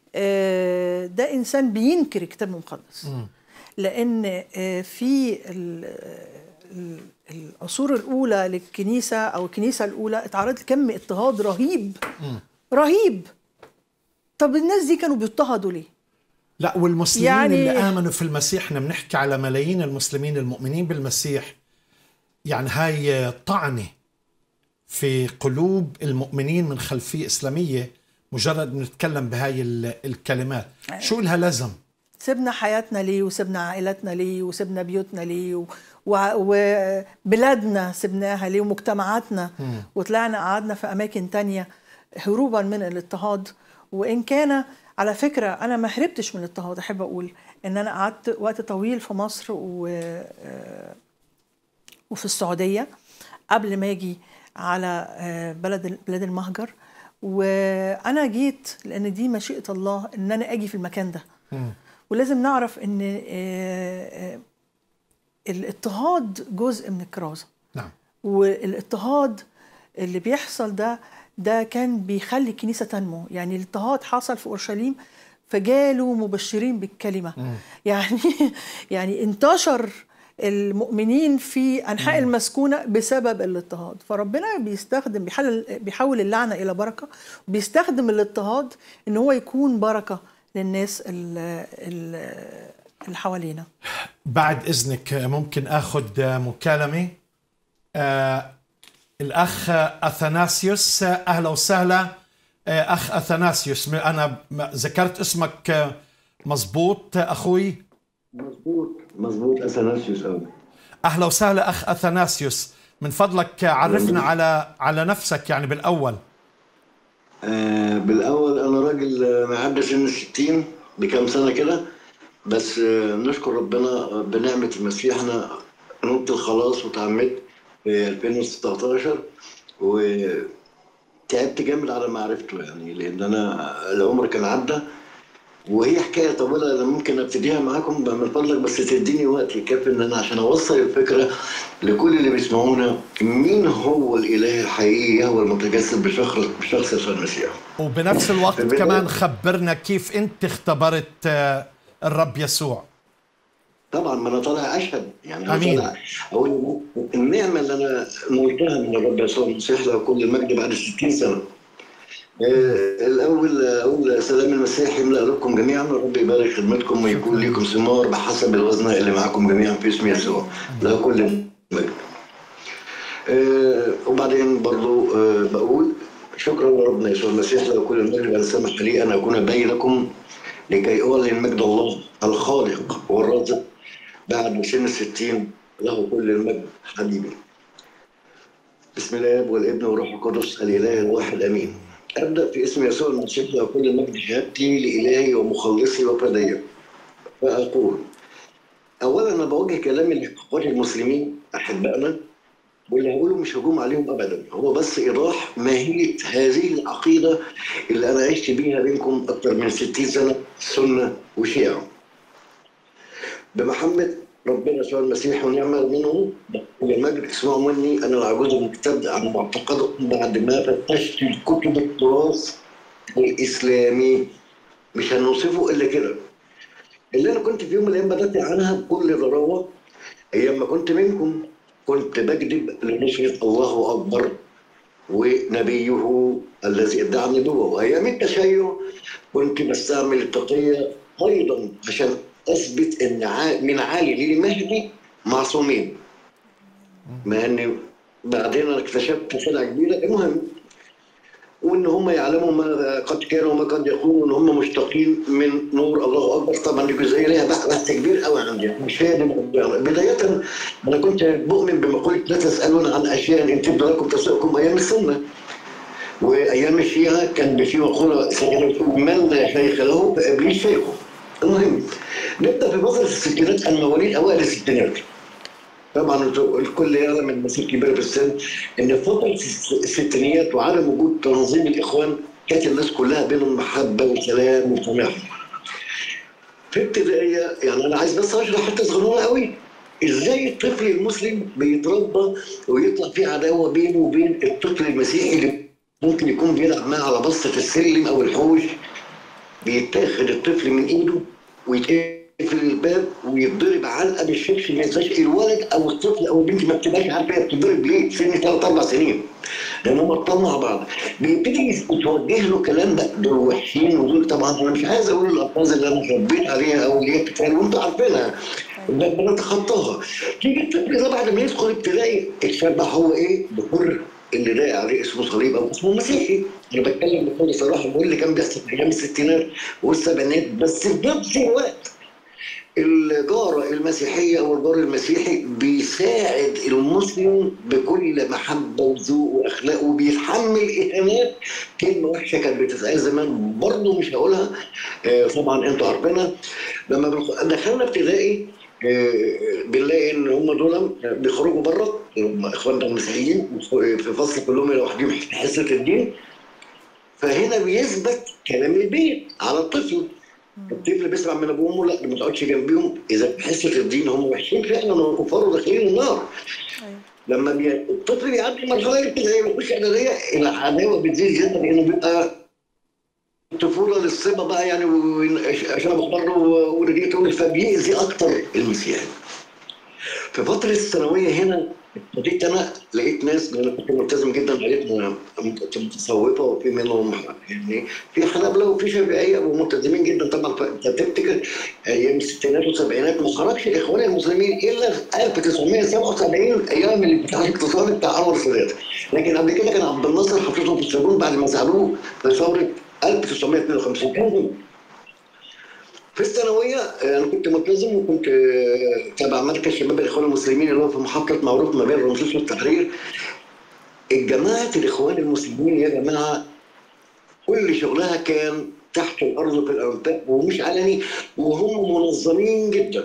آه، ده انسان بينكر الكتاب المقدس لان آه، في ال- ال- العصور الاولى للكنيسه او الكنيسه الاولى اتعرض لكم اضطهاد رهيب رهيب طب الناس دي كانوا بيضطهدوا ليه لا والمسلمين يعني- يعني اللي امنوا في المسيح احنا بنحكي على ملايين المسلمين المؤمنين بالمسيح يعني هاي طعنه في قلوب المؤمنين من خلفيه اسلاميه مجرد نتكلم بهاي ال- الكلمات شو لها لازم سيبنا حياتنا ليه وسيبنا عائلاتنا ليه وسيبنا بيوتنا ليه و- و- وبلادنا سيبناها ليه ومجتمعاتنا وطلعنا قعدنا في أماكن تانية هروبا من الاضطهاد وإن كان على فكرة أنا ما هربتش من الاضطهاد أحب أقول إن أنا قعدت وقت طويل في مصر و آه، وفي السعودية قبل ما أجي على آه، بلد بلاد المهجر وأنا جيت لأن دي مشيئة الله إن أنا أجي في المكان ده ولازم نعرف ان آه، آه، الاضطهاد جزء من الكرازه نعم والاضطهاد اللي بيحصل ده ده كان بيخلي الكنيسه تنمو يعني الاضطهاد حصل في اورشليم فجالوا مبشرين بالكلمه يعني يعني انتشر المؤمنين في انحاء المسكونه بسبب الاضطهاد فربنا بيستخدم بيحلل بيحول اللعنه الى بركه بيستخدم الاضطهاد ان هو يكون بركه للناس ال- ال- اللي حوالينا بعد اذنك ممكن اخذ مكالمه آه الاخ اثناسيوس اهلا وسهلا آه اخ اثناسيوس انا م- ذكرت اسمك آه، مزبوط اخوي مظبوط مظبوط اثناسيوس قوي اهلا وسهلا اخ اثناسيوس من فضلك عرفنا على على نفسك يعني بالاول آه بالاول انا راجل آه، معدي سن الستين بكام سنه كده بس آه نشكر ربنا آه، بنعمه المسيح انا نلت الخلاص وتعمدت في 2019 وتعبت جامد على معرفته يعني لان انا العمر كان عدى وهي حكايه طويله انا ممكن ابتديها معاكم من فضلك بس تديني وقت يكفي ان انا عشان اوصل الفكره لكل اللي بيسمعونا مين هو الاله الحقيقي هو المتجسد بشخص بشخص يسوع المسيح وبنفس الوقت بالبداية- كمان خبرنا كيف انت اختبرت آه، الرب يسوع طبعا ما انا طالع اشهد يعني انا أمين. طالع اقول النعمه اللي انا نلتها من الرب يسوع المسيح له كل المجد بعد 60 سنه آه، الاول اقول سلام المسيح يملا قلوبكم جميعا والرب يبارك خدمتكم ويكون لكم ثمار بحسب الوزن اللي معاكم جميعا في اسم يسوع له كل المجد آه، وبعدين برضو آه، بقول شكرا لربنا يسوع المسيح له كل المجد بل سمح لي ان اكون بينكم لكي اعلن مجد الله الخالق والرازق بعد سن الستين له كل المجد حبيبي بسم الله والابن والروح القدس الاله الواحد امين ابدا في اسم يسوع المسيح له كل المجد شهادتي لالهي ومخلصي وفدية فاقول اولا انا بوجه كلامي لاخواتي المسلمين احبائنا واللي هقوله مش هجوم عليهم ابدا هو بس ايضاح ماهيه هذه العقيده اللي انا عشت بيها بينكم اكثر من 60 سنه سنه وشيعه بمحبة ربنا يسوع المسيح ونعمة منه المجد اسمعوا مني أنا العجوز المبتدئ عن معتقدكم بعد ما فتشت الكتب التراث الإسلامي مش هنوصفه إلا كده اللي أنا كنت في يوم من الأيام بدأت عنها بكل ضراوة أيام ما كنت منكم كنت بكذب لنصرة الله أكبر ونبيه الذي ادعى النبوة وأيام التشيع كنت بستعمل التقية أيضا عشان أثبت إن ع- من علي للمهدي معصومين مع إن بعدين أنا اكتشفت خدعة كبيرة المهم وإن هم يعلموا ما قد كانوا وما قد يكونوا إن هم مشتقين من نور الله أكبر طبعا دي جزئية ليها بحث بحث كبير قوي عندي مش هي دي الموضوع. بداية أنا كنت بؤمن بمقولة لا تسألون عن أشياء إن تبدو لكم تسؤكم أيام السنة وايام الشيعه كان في مقوله سيدنا بتقول من لا شيخ له فابليس شيخه. المهم نبدا في فتره الستينات انا مواليد اوائل الستينات. طبعا انتوا الكل يعلم المسير كبير في السن ان في فتره الس- الستينيات وعدم وجود تنظيم الاخوان كانت الناس كلها بينهم محبه وسلام وسماحه. في ابتدائيه يعني انا عايز بس اشرح حته صغيره قوي ازاي الطفل المسلم بيتربى ويطلع في عداوه بينه وبين الطفل المسيحي اللي ممكن يكون بيلعب معاه على بسطة السلم أو الحوش بيتاخد الطفل من إيده ويتقفل الباب ويتضرب علقة بالشبش ما ينساش الولد أو الطفل أو البنت ما بتبقاش عارفة هي بتتضرب ليه سن ثلاث أربع سنين لأن هم اتطلعوا مع بعض بيبتدي يتوجه له كلام بقى دول وحشين ودول طبعا أنا مش عايز أقول الألفاظ اللي أنا ربيت عليها أو اللي هي بتتقال وأنتوا عارفينها ب- بنتخطاها تيجي الطفل ده بعد ما يدخل ابتدائي اتشبع هو ايه بحر اللي لاقي عليه اسمه صليب او اسمه مسيحي انا بتكلم بكل صراحه بقول اللي كان بيحصل في ايام الستينات والسبعينات بس في نفس الوقت الجارة المسيحية والجار المسيحي بيساعد المسلم بكل محبة وذوق وأخلاق وبيتحمل إهانات كلمة وحشة كانت بتتقال زمان برضه مش هقولها آه، طبعا أنتوا عارفينها لما بنخ- دخلنا ابتدائي آه، بنلاقي ان هم دول بيخرجوا بره هم اخواننا المسيحيين في فصل كلهم لوحدهم في حصه الدين فهنا بيثبت كلام البيت على الطفل الطفل بيسمع من ابوه وامه لا ما تقعدش جنبيهم اذا في حصه الدين هم وحشين فعلا هم كفار وداخلين النار أيوة. لما بي... الطفل بيعدي مرحله الابتدائيه بيخش اعداديه العداوه بتزيد زياده لانه بيبقى الطفوله للصبا بقى يعني عشان بره ورجليه طول فبيأذي اكتر المسيحي. في فتره الثانويه هنا ابتديت انا لقيت ناس انا كنت ملتزم جدا عائلتنا متصوفه وفي منهم يعني في حنابله وفي شافعيه وملتزمين جدا طبعا فانت تفتكر ايام الستينات والسبعينات ما خرجش الاخوان المسلمين الا في 1977 ايام الانفتاح الاقتصادي بتاع انور السادات لكن قبل كده كان عبد الناصر حطيتهم في السجون بعد ما سالوه في ثوره 1952 كان في الثانوية أنا كنت ملتزم وكنت تبع مركز شباب الإخوان المسلمين اللي هو في محطة معروف ما بين رمسيس والتحرير. الجماعة الإخوان المسلمين يا جماعة كل شغلها كان تحت الأرض في الأنفاق ومش علني وهم منظمين جدا.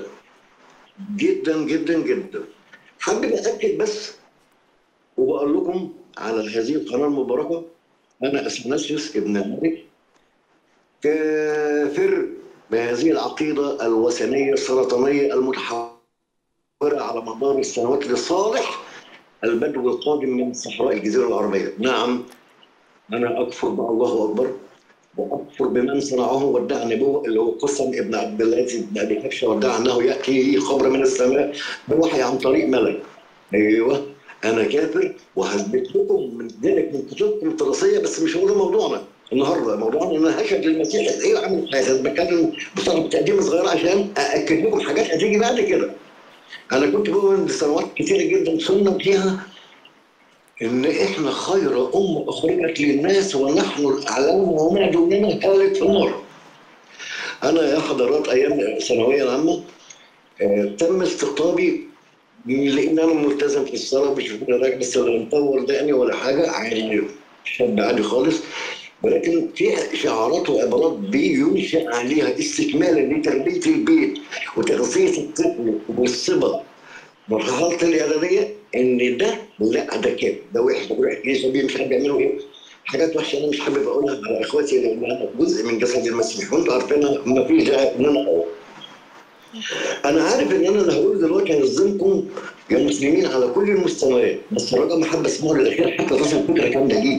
جدا جدا جدا. حابب أأكد بس وبقول لكم على هذه القناة المباركة أنا أثناسيوس ابن الملك كافر بهذه العقيدة الوثنية السرطانية المتحورة على مدار السنوات لصالح البدو القادم من صحراء الجزيرة العربية نعم أنا أكفر بالله أكبر وأكفر بمن صنعه وادعى النبوة اللي هو قسم ابن عبد العزيز بن أبي كبشة وادعى أنه يأتي خبر من السماء بوحي عن طريق ملك أيوه أنا كافر وهثبت لكم من ذلك من كتبكم الدراسية بس مش هو ده موضوعنا النهارده موضوعنا ان انا هشهد للمسيح ايه عامل حياتي بتكلم بصراحه تقديم صغيره عشان ااكد لكم حاجات هتيجي بعد كده انا كنت بقول لسنوات كتيره جدا صرنا فيها ان احنا خير امه اخرجت للناس ونحن الاعلام وما دوننا هالك في النار. انا يا حضرات ايام ثانويه عامه آه، تم استقطابي لان انا ملتزم في الصلاه مش راجل بس ولا مطور دقني ولا حاجه عادي شاب عادي خالص ولكن في شعارات وعبارات بينشا عليها استكمالا لتربيه البيت وتغذيه الطفل والصبا مرحله الاعداديه ان ده لا ده كده ده وحش ده وحش ليه شبيه مش عارف بيعملوا ايه حاجات وحشه انا مش حابب اقولها على اخواتي لان انا جزء من جسد المسيح وانتوا عارفين ما فيش داعي ان انا اقول انا عارف ان انا اللي هقول دلوقتي هيظلمكم يا مسلمين على كل المستويات بس رجاء محبه اسمعوا للاخير حتى تصل الفكره كامله ليك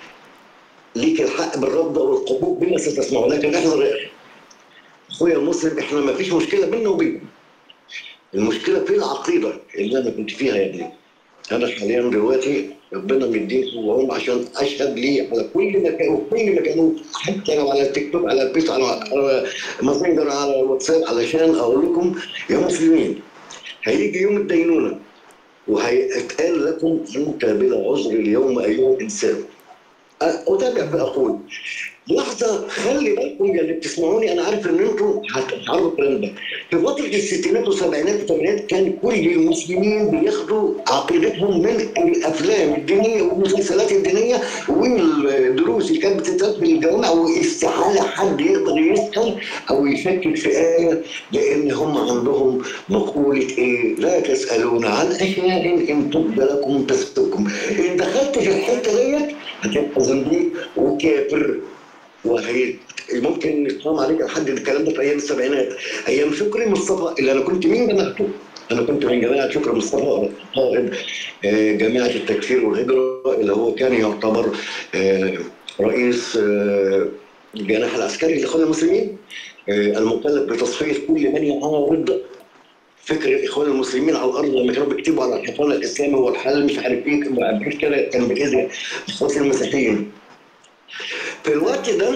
ليك الحق بالرفض والقبول بما ستسمعوا لكن احذر يا اخي اخويا المسلم احنا ما فيش مشكله بيننا وبينكم المشكله في العقيده اللي انا كنت فيها يا ابني انا حاليا دلوقتي ربنا مديني وهم عشان اشهد لي على كل مكان وكل مكان حتى لو على التيك توك على الفيس على على ماسنجر على الواتساب علشان اقول لكم يا مسلمين هيجي يوم الدينونه وهيتقال لكم انت بلا عذر اليوم ايها الانسان اتابع فاقول لحظه خلي بالكم يا اللي بتسمعوني انا عارف ان انتم هتعرفوا الكلام ده في فتره الستينات والسبعينات والثمانينات كان كل المسلمين بياخدوا عقيدتهم من الافلام الدينيه والمسلسلات الدينيه والدروس اللي كانت بتتقال في الجوامع واستحاله حد يقدر يسال او يشكك في ايه لان هم عندهم مقوله ايه لا تسالون عن اشياء ان تبد لكم تسؤكم ان دخلت في الحته ديت هتبقى زنديق وكافر وهي ممكن يتقام عليك لحد الكلام ده في ايام السبعينات ايام شكري مصطفى اللي انا كنت مين جماعته انا كنت من جماعه شكري مصطفى قائد آه، جماعه التكفير والهجره اللي هو كان يعتبر آه، رئيس آه، الجناح العسكري لاخوان المسلمين آه، المكلف بتصفيه كل من يعارض فكر الاخوان المسلمين على الارض لما كانوا بيكتبوا على الحيطان الاسلامي هو الحل مش عارف ايه بعد كده كان باذن اخوات المسيحيين في الوقت ده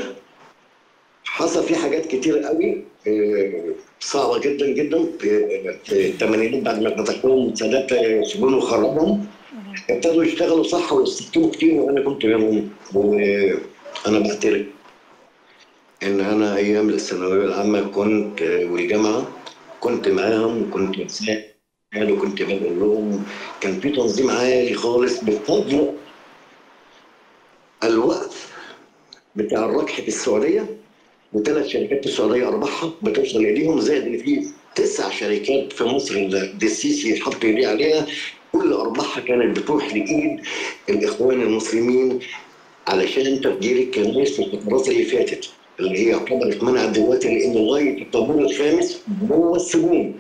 حصل فيه حاجات كتير قوي آه، صعبه جدا جدا في في الثمانينات بعد ما فتحوهم السادات سجون وخرجهم ابتدوا يشتغلوا صح ويستكتبوا كتير وانا كنت منهم وانا بعترف ان انا ايام الثانويه العامه كنت آه، والجامعه كنت معاهم وكنت بساعد وكنت بقول لهم كان في تنظيم عالي خالص بفضل الوقف بتاع الركح في السعوديه وثلاث شركات في السعوديه ارباحها بتوصل اليهم زائد ان في تسع شركات في مصر اللي السيسي حط ايديه عليها كل ارباحها كانت بتروح لايد الاخوان المسلمين علشان تفجير الكنائس في الفترات اللي فاتت اللي هي يعتبر اتمنعت دلوقتي لان لغايه الطابور الخامس جوه السجون.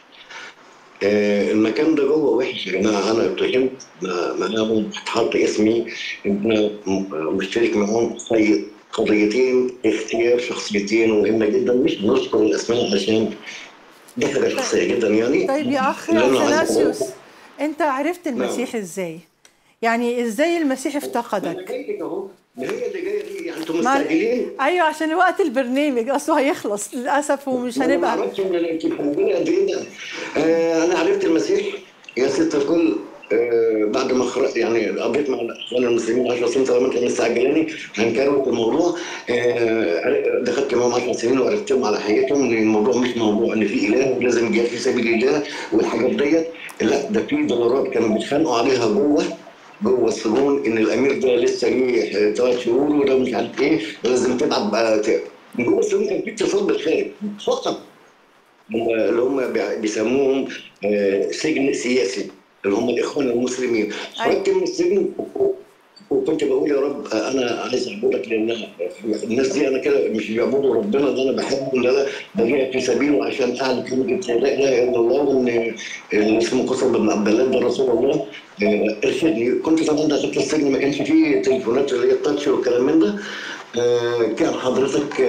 آه المكان ده جوه وحش يا جماعه انا اتهمت مع- معاهم اتحط اسمي ان انا م- مشترك معاهم في قضيتين اختيار شخصيتين مهمه جدا مش بنذكر الاسماء عشان دي حاجه شخصيه جدا يعني طيب يا اخ اللي أنا عايز اثناسيوس أقوله- انت عرفت المسيح ازاي يعني ازاي المسيح افتقدك جاي لك اهو ما هي اللي جايه دي يعني انتم ما- مستعجلين ايوه عشان وقت البرنامج اصله هيخلص للاسف ومش ما هنبقى اعرفش ان انا يمكن حبيبي قد ايه ده آه انا عرفت المسيح يا ست الكل آه بعد ما خرجت يعني قضيت مع الاخوان المسلمين 10 سنين طالما انت مستعجلاني هنكروت الموضوع آه دخلت معاهم 10 سنين وعرفتهم على حقيقتهم ان الموضوع مش موضوع ان في اله ولازم الجهاد في سبيل الله والحاجات ديت لا ده في دولارات كانوا بيتخانقوا عليها جوه جوه السجون ان الامير ده لسه ليه ثلاث شهور وده مش عارف ايه لازم تبعت بقى ت- جوه السجون كان في اتصال بالخارج فقط هم اللي هم بي- بيسموهم آه، سجن سياسي اللي هم الاخوان المسلمين أيوة. خرجت من السجن وكنت بقول يا رب انا عايز اعبدك لان الناس دي انا كده مش بيعبدوا ربنا ده انا بحبه ان انا بجيء في سبيله عشان اعلن كلمه لا اله الا الله وان اللي اسمه قصر بن عبد الله ده رسول الله آه، ارشدني كنت طبعا دخلت السجن ما كانش فيه تليفونات اللي هي التاتش والكلام من ده آه، كان حضرتك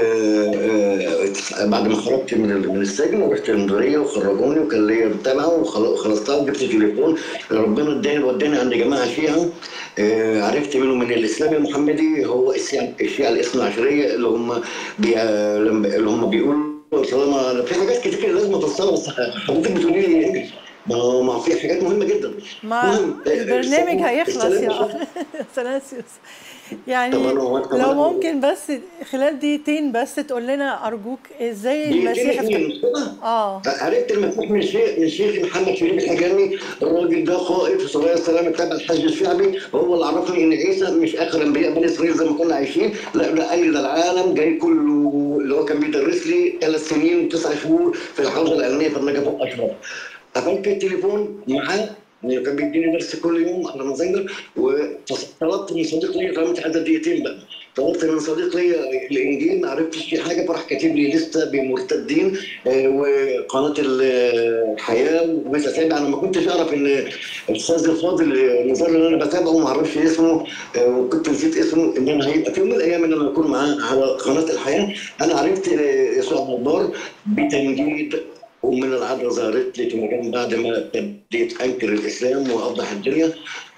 آه، آه، بعد ما خرجت من ال- من السجن ورحت المديريه وخرجوني وكان ليا متابعه وخلصتها وجبت تليفون ربنا اداني وداني عند جماعه شيعه آه، عرفت منهم من الاسلام المحمدي هو الشيعه الشيعة الاثنى عشريه اللي هم بي... لما- اللي هم بيقولوا طالما في حاجات كتير كده لازم افصلها بس حضرتك بتقولي لي انجلش ما هو ما هو في حاجات مهمه جدا ما المهم، آه، البرنامج السلام- هيخلص السلام يا والصحة. ثناسيوس يعني طب أنا هو- طب لو أنا- ممكن بس خلال دقيقتين بس تقول لنا ارجوك ازاي المسيح دقيقتين افتح- اتنين. اه عرفت المسيح من شيخ من شيخ محمد شريف الحجاني الراجل ده قائد في سرايا السلام تبع الحج الشعبي هو اللي عرفني ان عيسى مش اخر انبياء بني اسرائيل زي ما كنا عايشين لا ده قال لي ده العالم جاي كله اللي هو كان بيدرس لي ثلاث سنين وتسع شهور في الحوزه العلميه في النجف الاشرف قفلت التليفون معاه يعني كان بيديني درس كل يوم على مازنجر وطلبت من صديق لي طالما عدى دقيقتين بقى طلبت من صديق لي الانجيل ما عرفتش في حاجه فراح كاتب لي لسته بمرتدين آه، وقناه الحياه وبتابع انا ما كنتش اعرف ان الاستاذ الفاضل النزار اللي انا بتابعه ما اعرفش اسمه آه، وكنت نسيت اسمه ان انا هيبقى في يوم من الايام ان انا اكون معاه على قناه الحياه انا عرفت آه، يسوع نجار بتنجيد ومن العذراء ظهرت لي في مكان بعد ما بديت انكر الاسلام واوضح الدنيا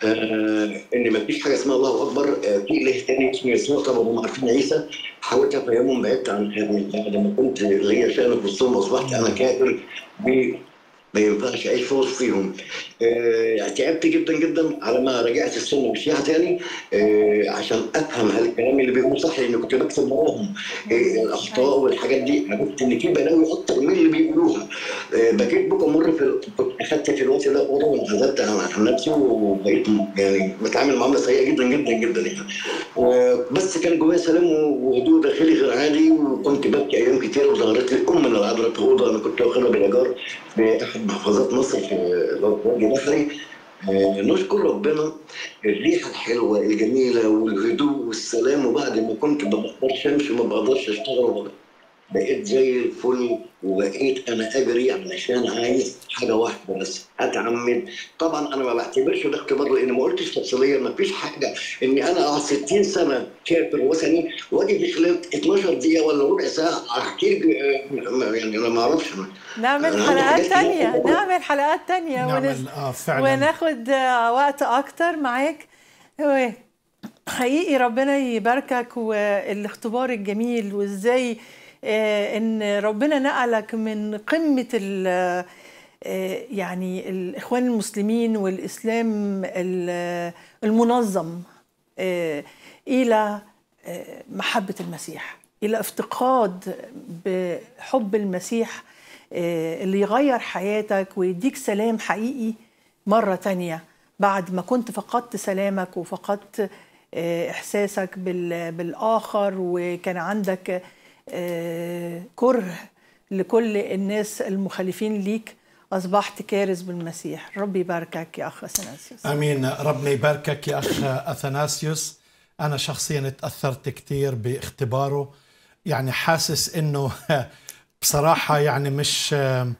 آه ان ما فيش حاجه اسمها الله اكبر آه في اله تاني اسمه يسوع طبعا هم عارفين عيسى حاولت افهمهم بعدت عن هذه بعد ما كنت ليا شان في وسطهم اصبحت انا كافر ب- ما ينفعش اعيش في وسطهم آه تعبت جدا جدا على ما رجعت السنه والشيعه تاني آه عشان افهم هل الكلام اللي بيقولوه صح لان كنت بكتب وراهم آه الاخطاء والحاجات دي عرفت ان في بلاوي اكتر من اللي بيقولوها آه بكيت بكم مر في ال- كنت اخدت في الوقت ده اوضه وانعزلت عن عن نفسي وبقيت م- يعني بتعامل معامله سيئه جدا جدا جدا يعني بس كان جوايا سلام وهدوء داخلي غير عادي وكنت ببكي ايام كتير وظهرت لي ام من العذراء في اوضه انا كنت واخدها بالايجار في احد محافظات مصر في وادي بحري آه، نشكر ربنا الريحه الحلوه الجميله والهدوء والسلام وبعد ما كنت ما بقدرش امشي ما بقدرش اشتغل بقيت زي الفل وبقيت انا اجري علشان عايز حاجه واحده بس اتعمد طبعا انا ما بعتبرش ده اختبار لان ما قلتش تفصيليا ما فيش حاجه اني انا اقعد 60 سنه كافر وثني واجي في خلال 12 دقيقه ولا ربع ساعه احكي لك آه، يعني انا ما اعرفش نعمل أنا حلقات عندي حاجات تانية كتير. نعمل حلقات تانية نعمل ونس... آه فعلا وناخد آه، وقت اكتر معاك هو حقيقي ربنا يباركك والاختبار الجميل وازاي آه، ان ربنا نقلك من قمة ال آه، يعني الاخوان المسلمين والاسلام ال- المنظم آه، الى آه، محبة المسيح الى افتقاد بحب المسيح آه، اللي يغير حياتك ويديك سلام حقيقي مرة تانية بعد ما كنت فقدت سلامك وفقدت آه، إحساسك بال- بالآخر وكان عندك آه، كره لكل الناس المخالفين ليك أصبحت كارث بالمسيح ربي يباركك يا أخ سناسيوس امين ربنا يباركك يا اخ اثناسيوس انا شخصيا تاثرت كثير باختباره يعني حاسس انه بصراحه يعني مش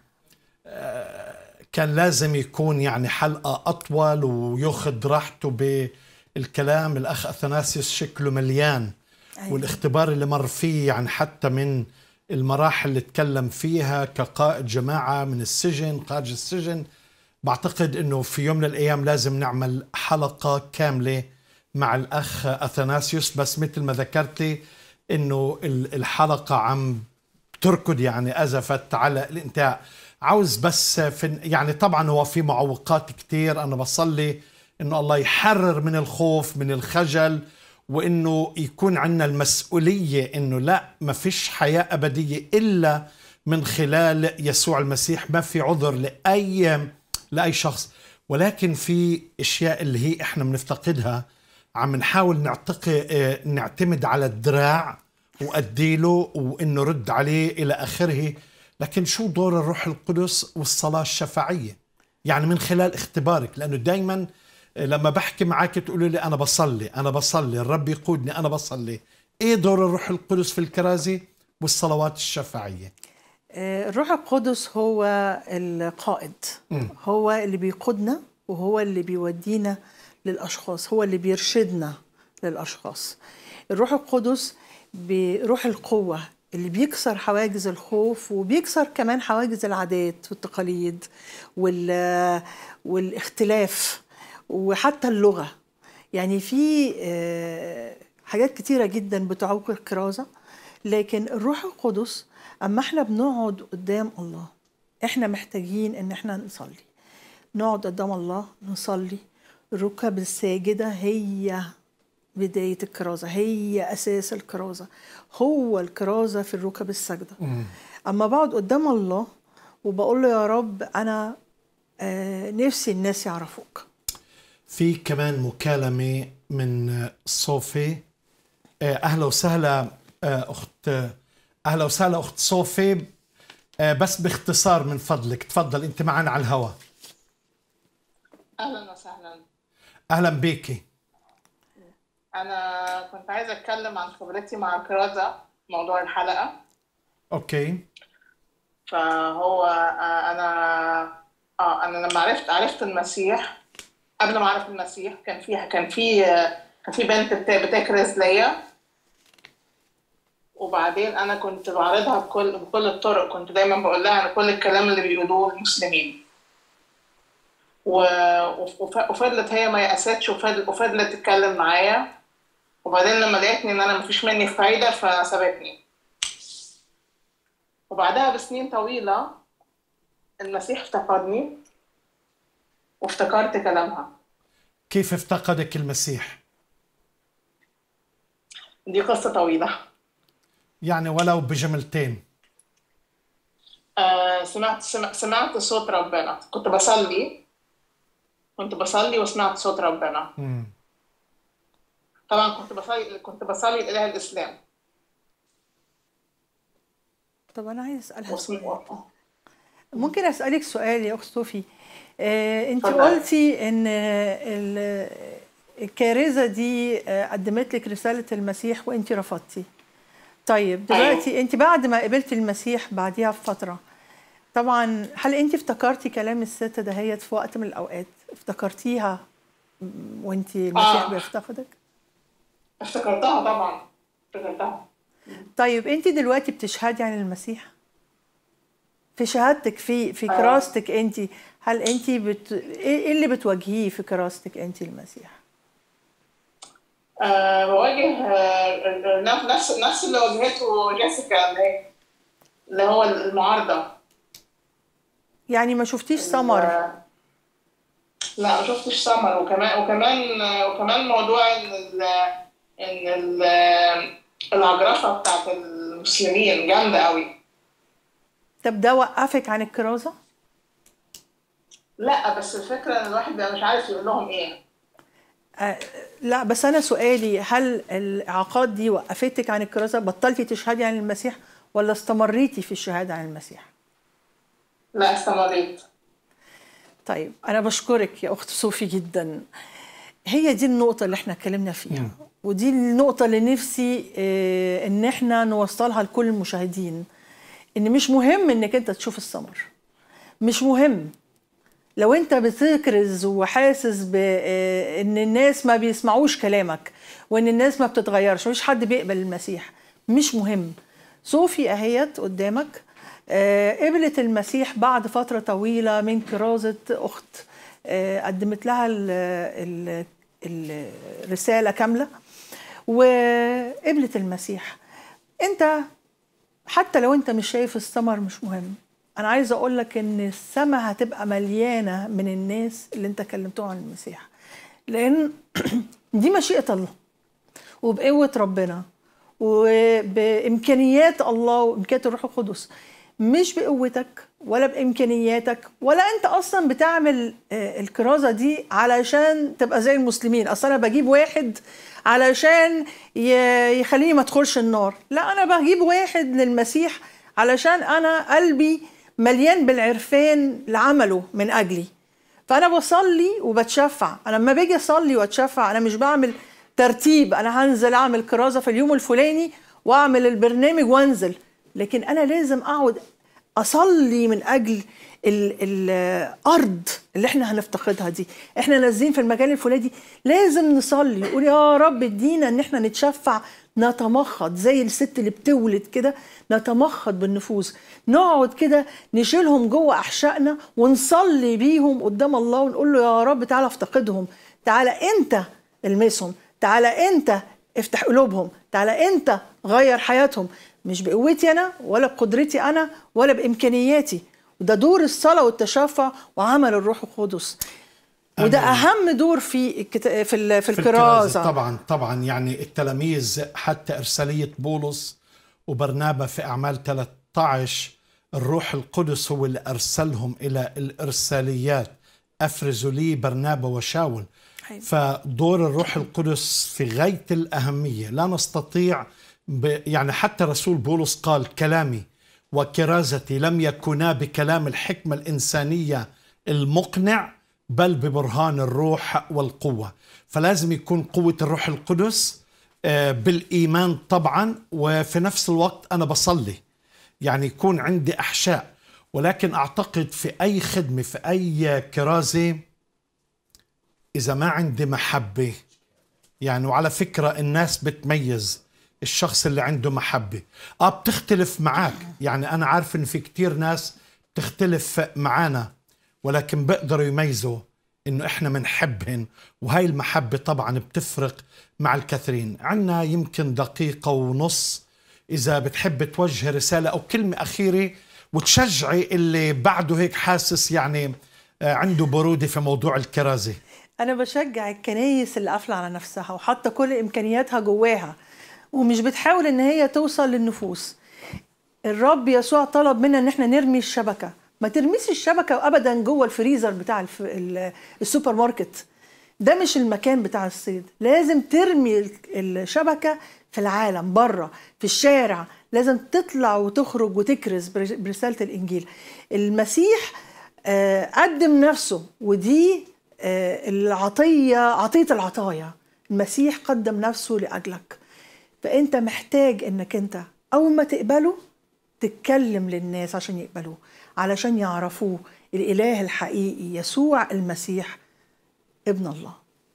كان لازم يكون يعني حلقه اطول وياخذ راحته بالكلام الاخ اثناسيوس شكله مليان أيوة. والاختبار اللي مر فيه يعني حتى من المراحل اللي تكلم فيها كقائد جماعه من السجن خارج السجن بعتقد انه في يوم من الايام لازم نعمل حلقه كامله مع الاخ اثناسيوس بس مثل ما ذكرتي انه ال- الحلقه عم تركض يعني ازفت على الانتهاء عاوز بس في يعني طبعا هو في معوقات كتير انا بصلي انه الله يحرر من الخوف من الخجل وانه يكون عندنا المسؤوليه انه لا ما فيش حياه ابديه الا من خلال يسوع المسيح ما في عذر لاي لاي شخص ولكن في اشياء اللي هي احنا بنفتقدها عم نحاول نعتقي اه، نعتمد على الدراع وأديله وإنه رد عليه إلى آخره لكن شو دور الروح القدس والصلاة الشفاعية يعني من خلال اختبارك لأنه دايما لما بحكي معك تقولوا لي انا بصلي انا بصلي الرب يقودني انا بصلي ايه دور الروح القدس في الكرازه والصلوات الشفاعيه آه، الروح القدس هو القائد هو اللي بيقودنا وهو اللي بيودينا للأشخاص هو اللي بيرشدنا للأشخاص الروح القدس بروح القوة اللي بيكسر حواجز الخوف وبيكسر كمان حواجز العادات والتقاليد وال والاختلاف وحتى اللغة يعني في آه، حاجات كتيرة جدا بتعوق الكرازة لكن الروح القدس أما احنا بنقعد قدام الله احنا محتاجين ان احنا نصلي نقعد قدام الله نصلي الركب الساجدة هي بداية الكرازة هي أساس الكرازة هو الكرازة في الركب الساجدة أما بقعد قدام الله وبقول له يا رب أنا آه نفسي الناس يعرفوك في كمان مكالمه من صوفي آه، اهلا وسهلا آه، اخت اهلا وسهلا اخت صوفي آه، بس باختصار من فضلك تفضل انت معنا على الهواء اهلا وسهلا اهلا بيكي انا كنت عايزه اتكلم عن خبرتي مع الكرازه موضوع الحلقه اوكي فهو آه، انا اه انا لما عرفت عرفت المسيح قبل ما اعرف المسيح كان في كان في آه، كان في بنت بتا- بتكرز ليا وبعدين انا كنت بعرضها بكل بكل الطرق كنت دايما بقول لها عن كل الكلام اللي بيقولوه المسلمين و- وف- وفضلت هي ما يأستش وفضل- وفضلت تتكلم معايا وبعدين لما لقيتني ان انا مفيش مني فايده فسابتني وبعدها بسنين طويله المسيح افتقدني وافتكرت كلامها كيف افتقدك المسيح دي قصه طويله يعني ولو بجملتين آه سمعت سمع- سمعت صوت ربنا كنت بصلي كنت بصلي وسمعت صوت ربنا مم. طبعا كنت بصلي كنت بصلي لإله الإسلام طب أنا عايز أسألها سؤال وسم- ممكن أسألك سؤال يا أخت صوفي آه، أنت اتفضل. قلتي إن ال- الكارثة دي آه، قدمت لك رسالة المسيح وأنت رفضتي طيب دلوقتي أنت بعد ما قبلتي المسيح بعديها بفترة طبعا هل أنت افتكرتي كلام الست دهيت في وقت من الأوقات افتكرتيها م- وأنت المسيح آه. بيفتقدك افتكرتها طبعا افتكرتها طيب انت دلوقتي بتشهدي عن المسيح في شهادتك في في آه. كراستك انت هل انت بت... ايه إيه اللي بتواجهيه في كراستك انت المسيح أه بواجه آه، نفس نفس نفس اللي واجهته جيسيكا اللي هي اللي هو المعارضة يعني ما شفتيش ثمر آه، لا ما شفتش سمر وكمان وكمان وكمان موضوع ان ال ان ال العجرفة بتاعت المسلمين جامدة قوي طب ده وقفك عن الكرازه لا بس الفكرة ان الواحد بقى مش عارف يقول لهم ايه آه لا بس انا سؤالي هل الاعاقات دي وقفتك عن الكرازه بطلتي تشهدي عن المسيح ولا استمريتي في الشهاده عن المسيح لا استمريت طيب أنا بشكرك يا أخت صوفي جدا هي دي النقطة اللي احنا اتكلمنا فيها ودي النقطة اللي نفسي آه، إن احنا نوصلها لكل المشاهدين إن مش مهم إنك أنت تشوف الثمر مش مهم لو أنت بتكرز وحاسس بإن الناس ما بيسمعوش كلامك وإن الناس ما بتتغيرش مفيش حد بيقبل المسيح مش مهم صوفي أهيت قدامك آه، قبلت المسيح بعد فترة طويلة من كرازة أخت آه، قدمت لها ال ال الرسالة كاملة وقبلت المسيح أنت حتى لو أنت مش شايف الثمر مش مهم أنا عايزة أقول لك إن السماء هتبقى مليانة من الناس اللي أنت كلمتهم عن المسيح لأن دي مشيئة الله وبقوة ربنا وبإمكانيات الله وإمكانيات الروح القدس مش بقوتك ولا بإمكانياتك ولا أنت أصلا بتعمل آه، الكرازة دي علشان تبقى زي المسلمين أصلا أنا بجيب واحد علشان ي- يخليني ما ادخلش النار لا أنا بجيب واحد للمسيح علشان أنا قلبي مليان بالعرفان لعمله من أجلي فانا بصلي وبتشفع انا لما باجي اصلي واتشفع انا مش بعمل ترتيب انا هنزل اعمل كرازه في اليوم الفلاني واعمل البرنامج وانزل لكن انا لازم اقعد اصلي من اجل ال- الارض اللي احنا هنفتقدها دي احنا نازلين في المكان الفلاني لازم نصلي نقول يا رب ادينا ان احنا نتشفع نتمخض زي الست اللي بتولد كده نتمخض بالنفوس نقعد كده نشيلهم جوه احشائنا ونصلي بيهم قدام الله ونقول له يا رب تعالى افتقدهم تعالى انت المسهم تعالى انت افتح قلوبهم تعالى انت غير حياتهم مش بقوتي انا ولا بقدرتي انا ولا بامكانياتي وده دور الصلاه والتشفع وعمل الروح القدس وده اهم دور في الكتا... في ال... في الكرازه طبعا طبعا يعني التلاميذ حتى إرسالية بولس وبرنابا في أعمال 13 الروح القدس هو اللي أرسلهم إلى الإرساليات أفرزوا لي برنابا وشاول أيوة. فدور الروح القدس في غاية الأهمية لا نستطيع ب يعني حتى رسول بولس قال كلامي وكرازتي لم يكونا بكلام الحكمة الإنسانية المقنع بل ببرهان الروح والقوة فلازم يكون قوة الروح القدس آه، بالإيمان طبعا وفي نفس الوقت أنا بصلي يعني يكون عندي أحشاء ولكن أعتقد في أي خدمة في أي كرازة إذا ما عندي محبة يعني وعلى فكرة الناس بتميز الشخص اللي عنده محبة اه بتختلف معك يعني أنا عارف إن في كتير ناس بتختلف معانا ولكن بيقدروا يميزوا إنه إحنا منحبهن وهاي المحبة طبعا بتفرق مع الكثيرين عنا يمكن دقيقة ونص إذا بتحب توجه رسالة أو كلمة أخيرة وتشجعي اللي بعده هيك حاسس يعني آه، عنده برودة في موضوع الكرازة انا بشجع الكنايس اللي قافله على نفسها وحاطه كل امكانياتها جواها ومش بتحاول ان هي توصل للنفوس الرب يسوع طلب منا ان احنا نرمي الشبكه ما ترميش الشبكه ابدا جوه الفريزر بتاع الف... ال- السوبر ماركت ده مش المكان بتاع الصيد لازم ترمي ال- الشبكه في العالم بره في الشارع لازم تطلع وتخرج وتكرز بر- برساله الانجيل المسيح آه، قدم نفسه ودي آه، العطيه عطيه العطايا المسيح قدم نفسه لاجلك فانت محتاج انك انت اول ما تقبله تتكلم للناس عشان يقبلوه علشان يعرفوه الاله الحقيقي يسوع المسيح ابن الله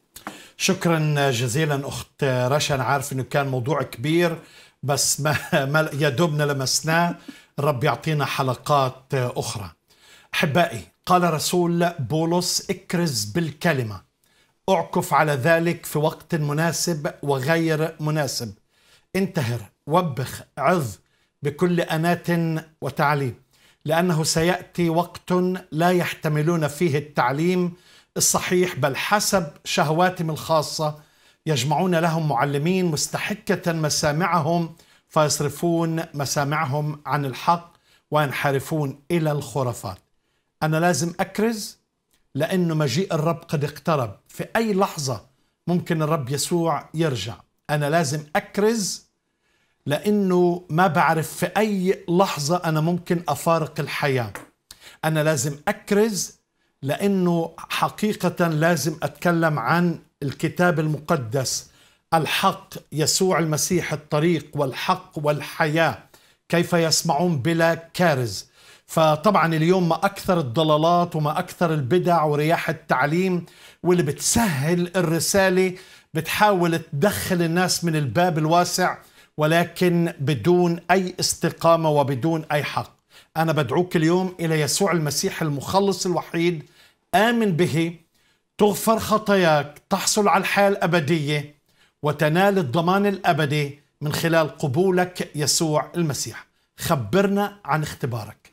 شكرا جزيلا اخت رشا انا عارف انه كان موضوع كبير بس ما, ما يا دوبنا لمسناه الرب يعطينا حلقات اخرى احبائي قال رسول بولس اكرز بالكلمه اعكف على ذلك في وقت مناسب وغير مناسب انتهر وبخ عظ بكل اناه وتعليم لانه سياتي وقت لا يحتملون فيه التعليم الصحيح بل حسب شهواتهم الخاصه يجمعون لهم معلمين مستحكه مسامعهم فيصرفون مسامعهم عن الحق وينحرفون الى الخرافات انا لازم اكرز لانه مجيء الرب قد اقترب في اي لحظه ممكن الرب يسوع يرجع انا لازم اكرز لانه ما بعرف في اي لحظه انا ممكن افارق الحياه انا لازم اكرز لانه حقيقه لازم اتكلم عن الكتاب المقدس الحق يسوع المسيح الطريق والحق والحياه كيف يسمعون بلا كارز فطبعا اليوم ما اكثر الضلالات وما اكثر البدع ورياح التعليم واللي بتسهل الرساله بتحاول تدخل الناس من الباب الواسع ولكن بدون اي استقامه وبدون اي حق انا بدعوك اليوم الى يسوع المسيح المخلص الوحيد امن به تغفر خطاياك تحصل على الحياه الابديه وتنال الضمان الابدي من خلال قبولك يسوع المسيح خبرنا عن اختبارك